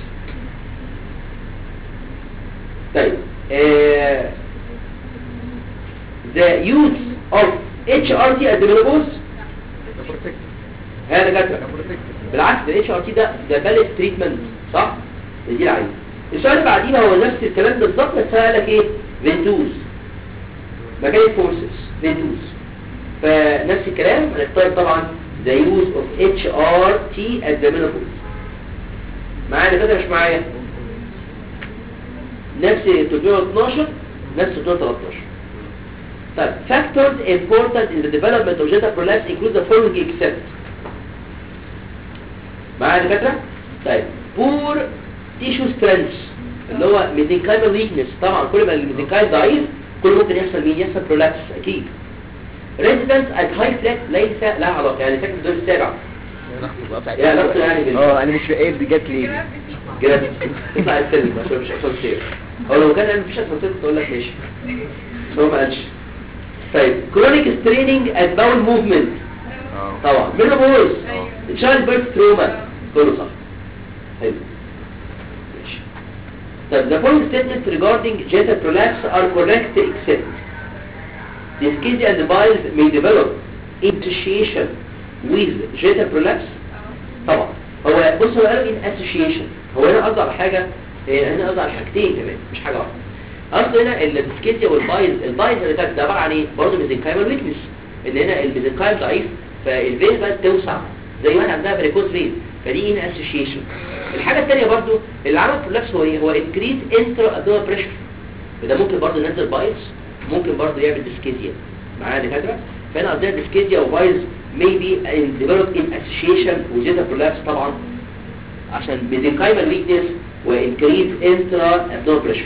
طيب uh, the use of HRT at the menopause هذا كده بالعكس ده HRT ده ده باليت تريتمنت صح دي العين السؤال اللي بعديها هو نفس الكلام بالظبط بس لك ايه فينتوز مكان الفورسز فينتوز فنفس الكلام هنختار طبعا the use of HRT at the menopause معايا كده مش معايا نفس 312 نفس 313 طيب factors important in the development of genital prolapse include the following except معايا دكاتره طيب poor tissue strength اللي هو mesenchymal weakness طبعا كل ما الميزنكايم ضعيف كل ممكن يحصل مين يحصل prolapse اكيد residence at high flat ليس لها علاقه يعني ساكن في الدور السابع يا نفسه يعني بال- اه انا مش فاهم دي جت ليه كده تطلع السلم عشان مش اسانسير هو لو كان مفيش اسانسير كنت اقول لك ماشي بس هو ما قالش طيب كرونيك ستريننج ات باول موفمنت اه طبعا مينوبوز تشايلد بيرث تروما كله صح حلو ماشي طيب the following statements regarding genital prolapse are correct except the skin and the bile may develop association with genital prolapse طبعا هو بص هو قالوا in association هو هنا قصده على حاجة إيه، هنا قصده على حاجتين كمان مش حاجة واحدة اصل هنا الديسكيزيا والبايز البايز اللي فات ده عباره عن ايه برضه ميزنكايمال ويكنس ان هنا الميزنكايم ضعيف فالفين بقى توسع زي واحد عندها بريكوز فين فدي هنا اسوشيشن الحاجه الثانيه برضه اللي عمل برولابس هو ايه هو انكريز انترا ادوما بريشر وده ممكن برضه ينزل بايز ممكن برضه يعمل ديسكيزيا معايا دكاتره فهنا قصدنا ديسكيزيا وبايز maybe in developed in association with genital prolapse طبعا عشان mesenchymal weakness وانكريز انترا ادوما بريشر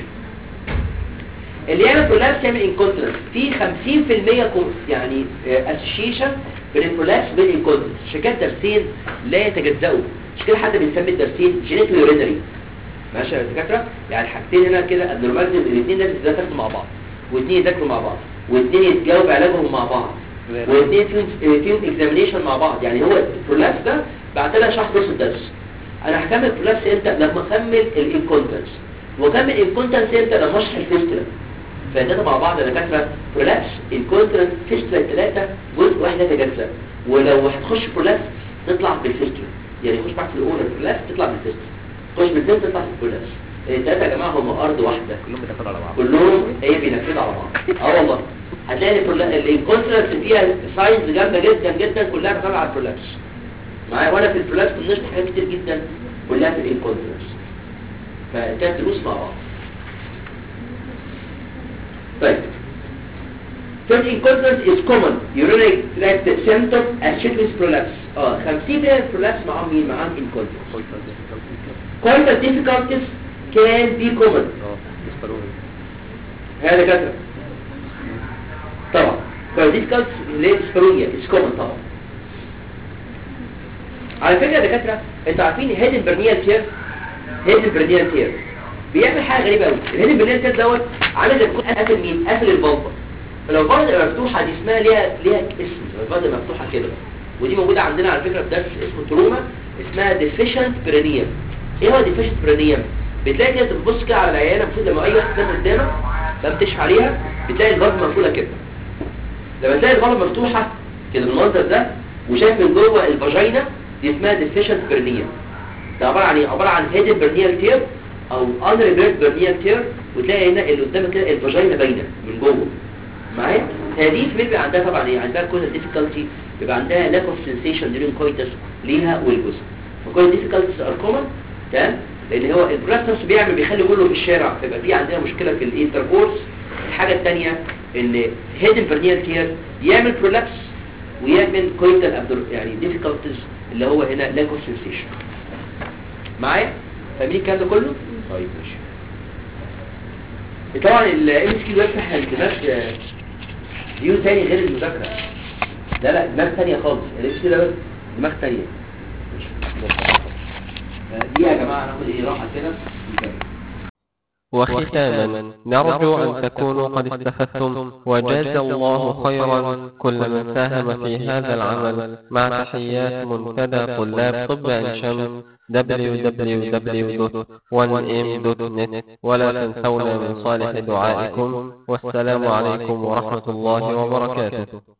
اللي يعمل برولابس يعمل انكونترنس في 50% كو- يعني اسوشيشن بين البرولابس وبين الانكونترنس عشان كده الدرسين لا يتجزأوا مش كده حد بيسمي الدرسين جينيتو يورينري ماشي يا دكاتره يعني الحاجتين هنا كده ابنورماليزم الاثنين لازم يذاكروا مع بعض واثنين يذاكروا مع بعض واثنين يتجاوب علاجهم مع بعض واثنين فيهم فيهم اكزامينيشن مع بعض يعني هو البرولابس ده بعت لها شرح نص الدرس انا هكمل البرولابس امتى لما اكمل الانكونترنس واكمل الانكونترنس امتى لما اشرح الفيستولا فالداتا مع بعض يا دكاتره برولابس الكونترنت فيستولا الثلاثه جزء واحد يتجزأ ولو هتخش برولابس تطلع بالفيستولا يعني يخش معاك في الاولى برولابس تطلع بالفيستولا تخش بالفيستولا تطلع بالبرولابس الثلاثه يا جماعه هم ارض واحده كلهم بيدخلوا على بعض كلهم ايه بينفذوا على بعض اه والله هتلاقي الانكونترنت فيها ساينز جامده جدا جدا كلها بتطلع على البرولابس معايا وانا في البرولابس بنشرح حاجات كتير جدا كلها في الانكونترنس فكانت دروس مع بعض طيب Third incontinence is common urinary tract symptom associated with prolapse اه 50 من prolapse معاهم مين معاهم incontinence Coital difficulties can be common اه يسطروني هذا كثرة طبعا Coital difficulties اللي هي dysphoria is common طبعا على فكرة يا دكاترة انتوا عارفين هيدن برنيال تير هيدن برنيال تير بيعمل حاجة غريبة قوي الهيدن برنيال تير دوت عامل زي تكون قافل مين قافل البلبة فلو البلبة مفتوحة دي اسمها ليها ليها اسم البلبة مفتوحة كده ودي موجودة عندنا على فكرة في درس اسمه تروما اسمها deficient perineum ايه هو deficient perineum بتلاقي كده تبص كده على العيانة المفروض لما اي واحد تنام قدامك تمتش عليها بتلاقي البلبة مقفولة كده لما تلاقي البلبة مفتوحة كده بالمنظر ده وشايف من جوه الفاجينا دي اسمها deficient perineum ده عباره عن ايه عباره عن هيدن برنيال تير او ان ريفيرد برنيال تير وتلاقي هنا اللي قدامك كده الفاجينا باينه من جوه معايا هذه في بيبقى عندها طبعا ايه عندها كل ديفيكالتي بيبقى عندها lack of sensation during coitus ليها والجزء فكل difficulties are common تمام لان هو البراس نفسه بيعمل بيخلي كله في الشارع فيبقى في عندنا مشكله في الانتركورس الحاجه الثانيه ان هيدن برنيال تير يعمل برولابس ويعمل كويتال ابدور يعني difficulties اللي هو هنا lack of sensation معايا فاهمين الكلام ده كله طيب ماشي طبعا الام اس كيو يفتح الدماغ فيو تاني غير المذاكره لا لا دماغ تانية خالص الام اس كيو ده بس دماغ تانية ماشي. دي يا جماعه ناخد ايه راحه كده نكمل. وختاما نرجو أن تكونوا قد استفدتم وجاز الله خيرا كل من ساهم في هذا العمل مع تحيات منتدى طلاب طب عين شمس www.1m.net ولا تنسونا من صالح دعائكم والسلام عليكم ورحمة الله وبركاته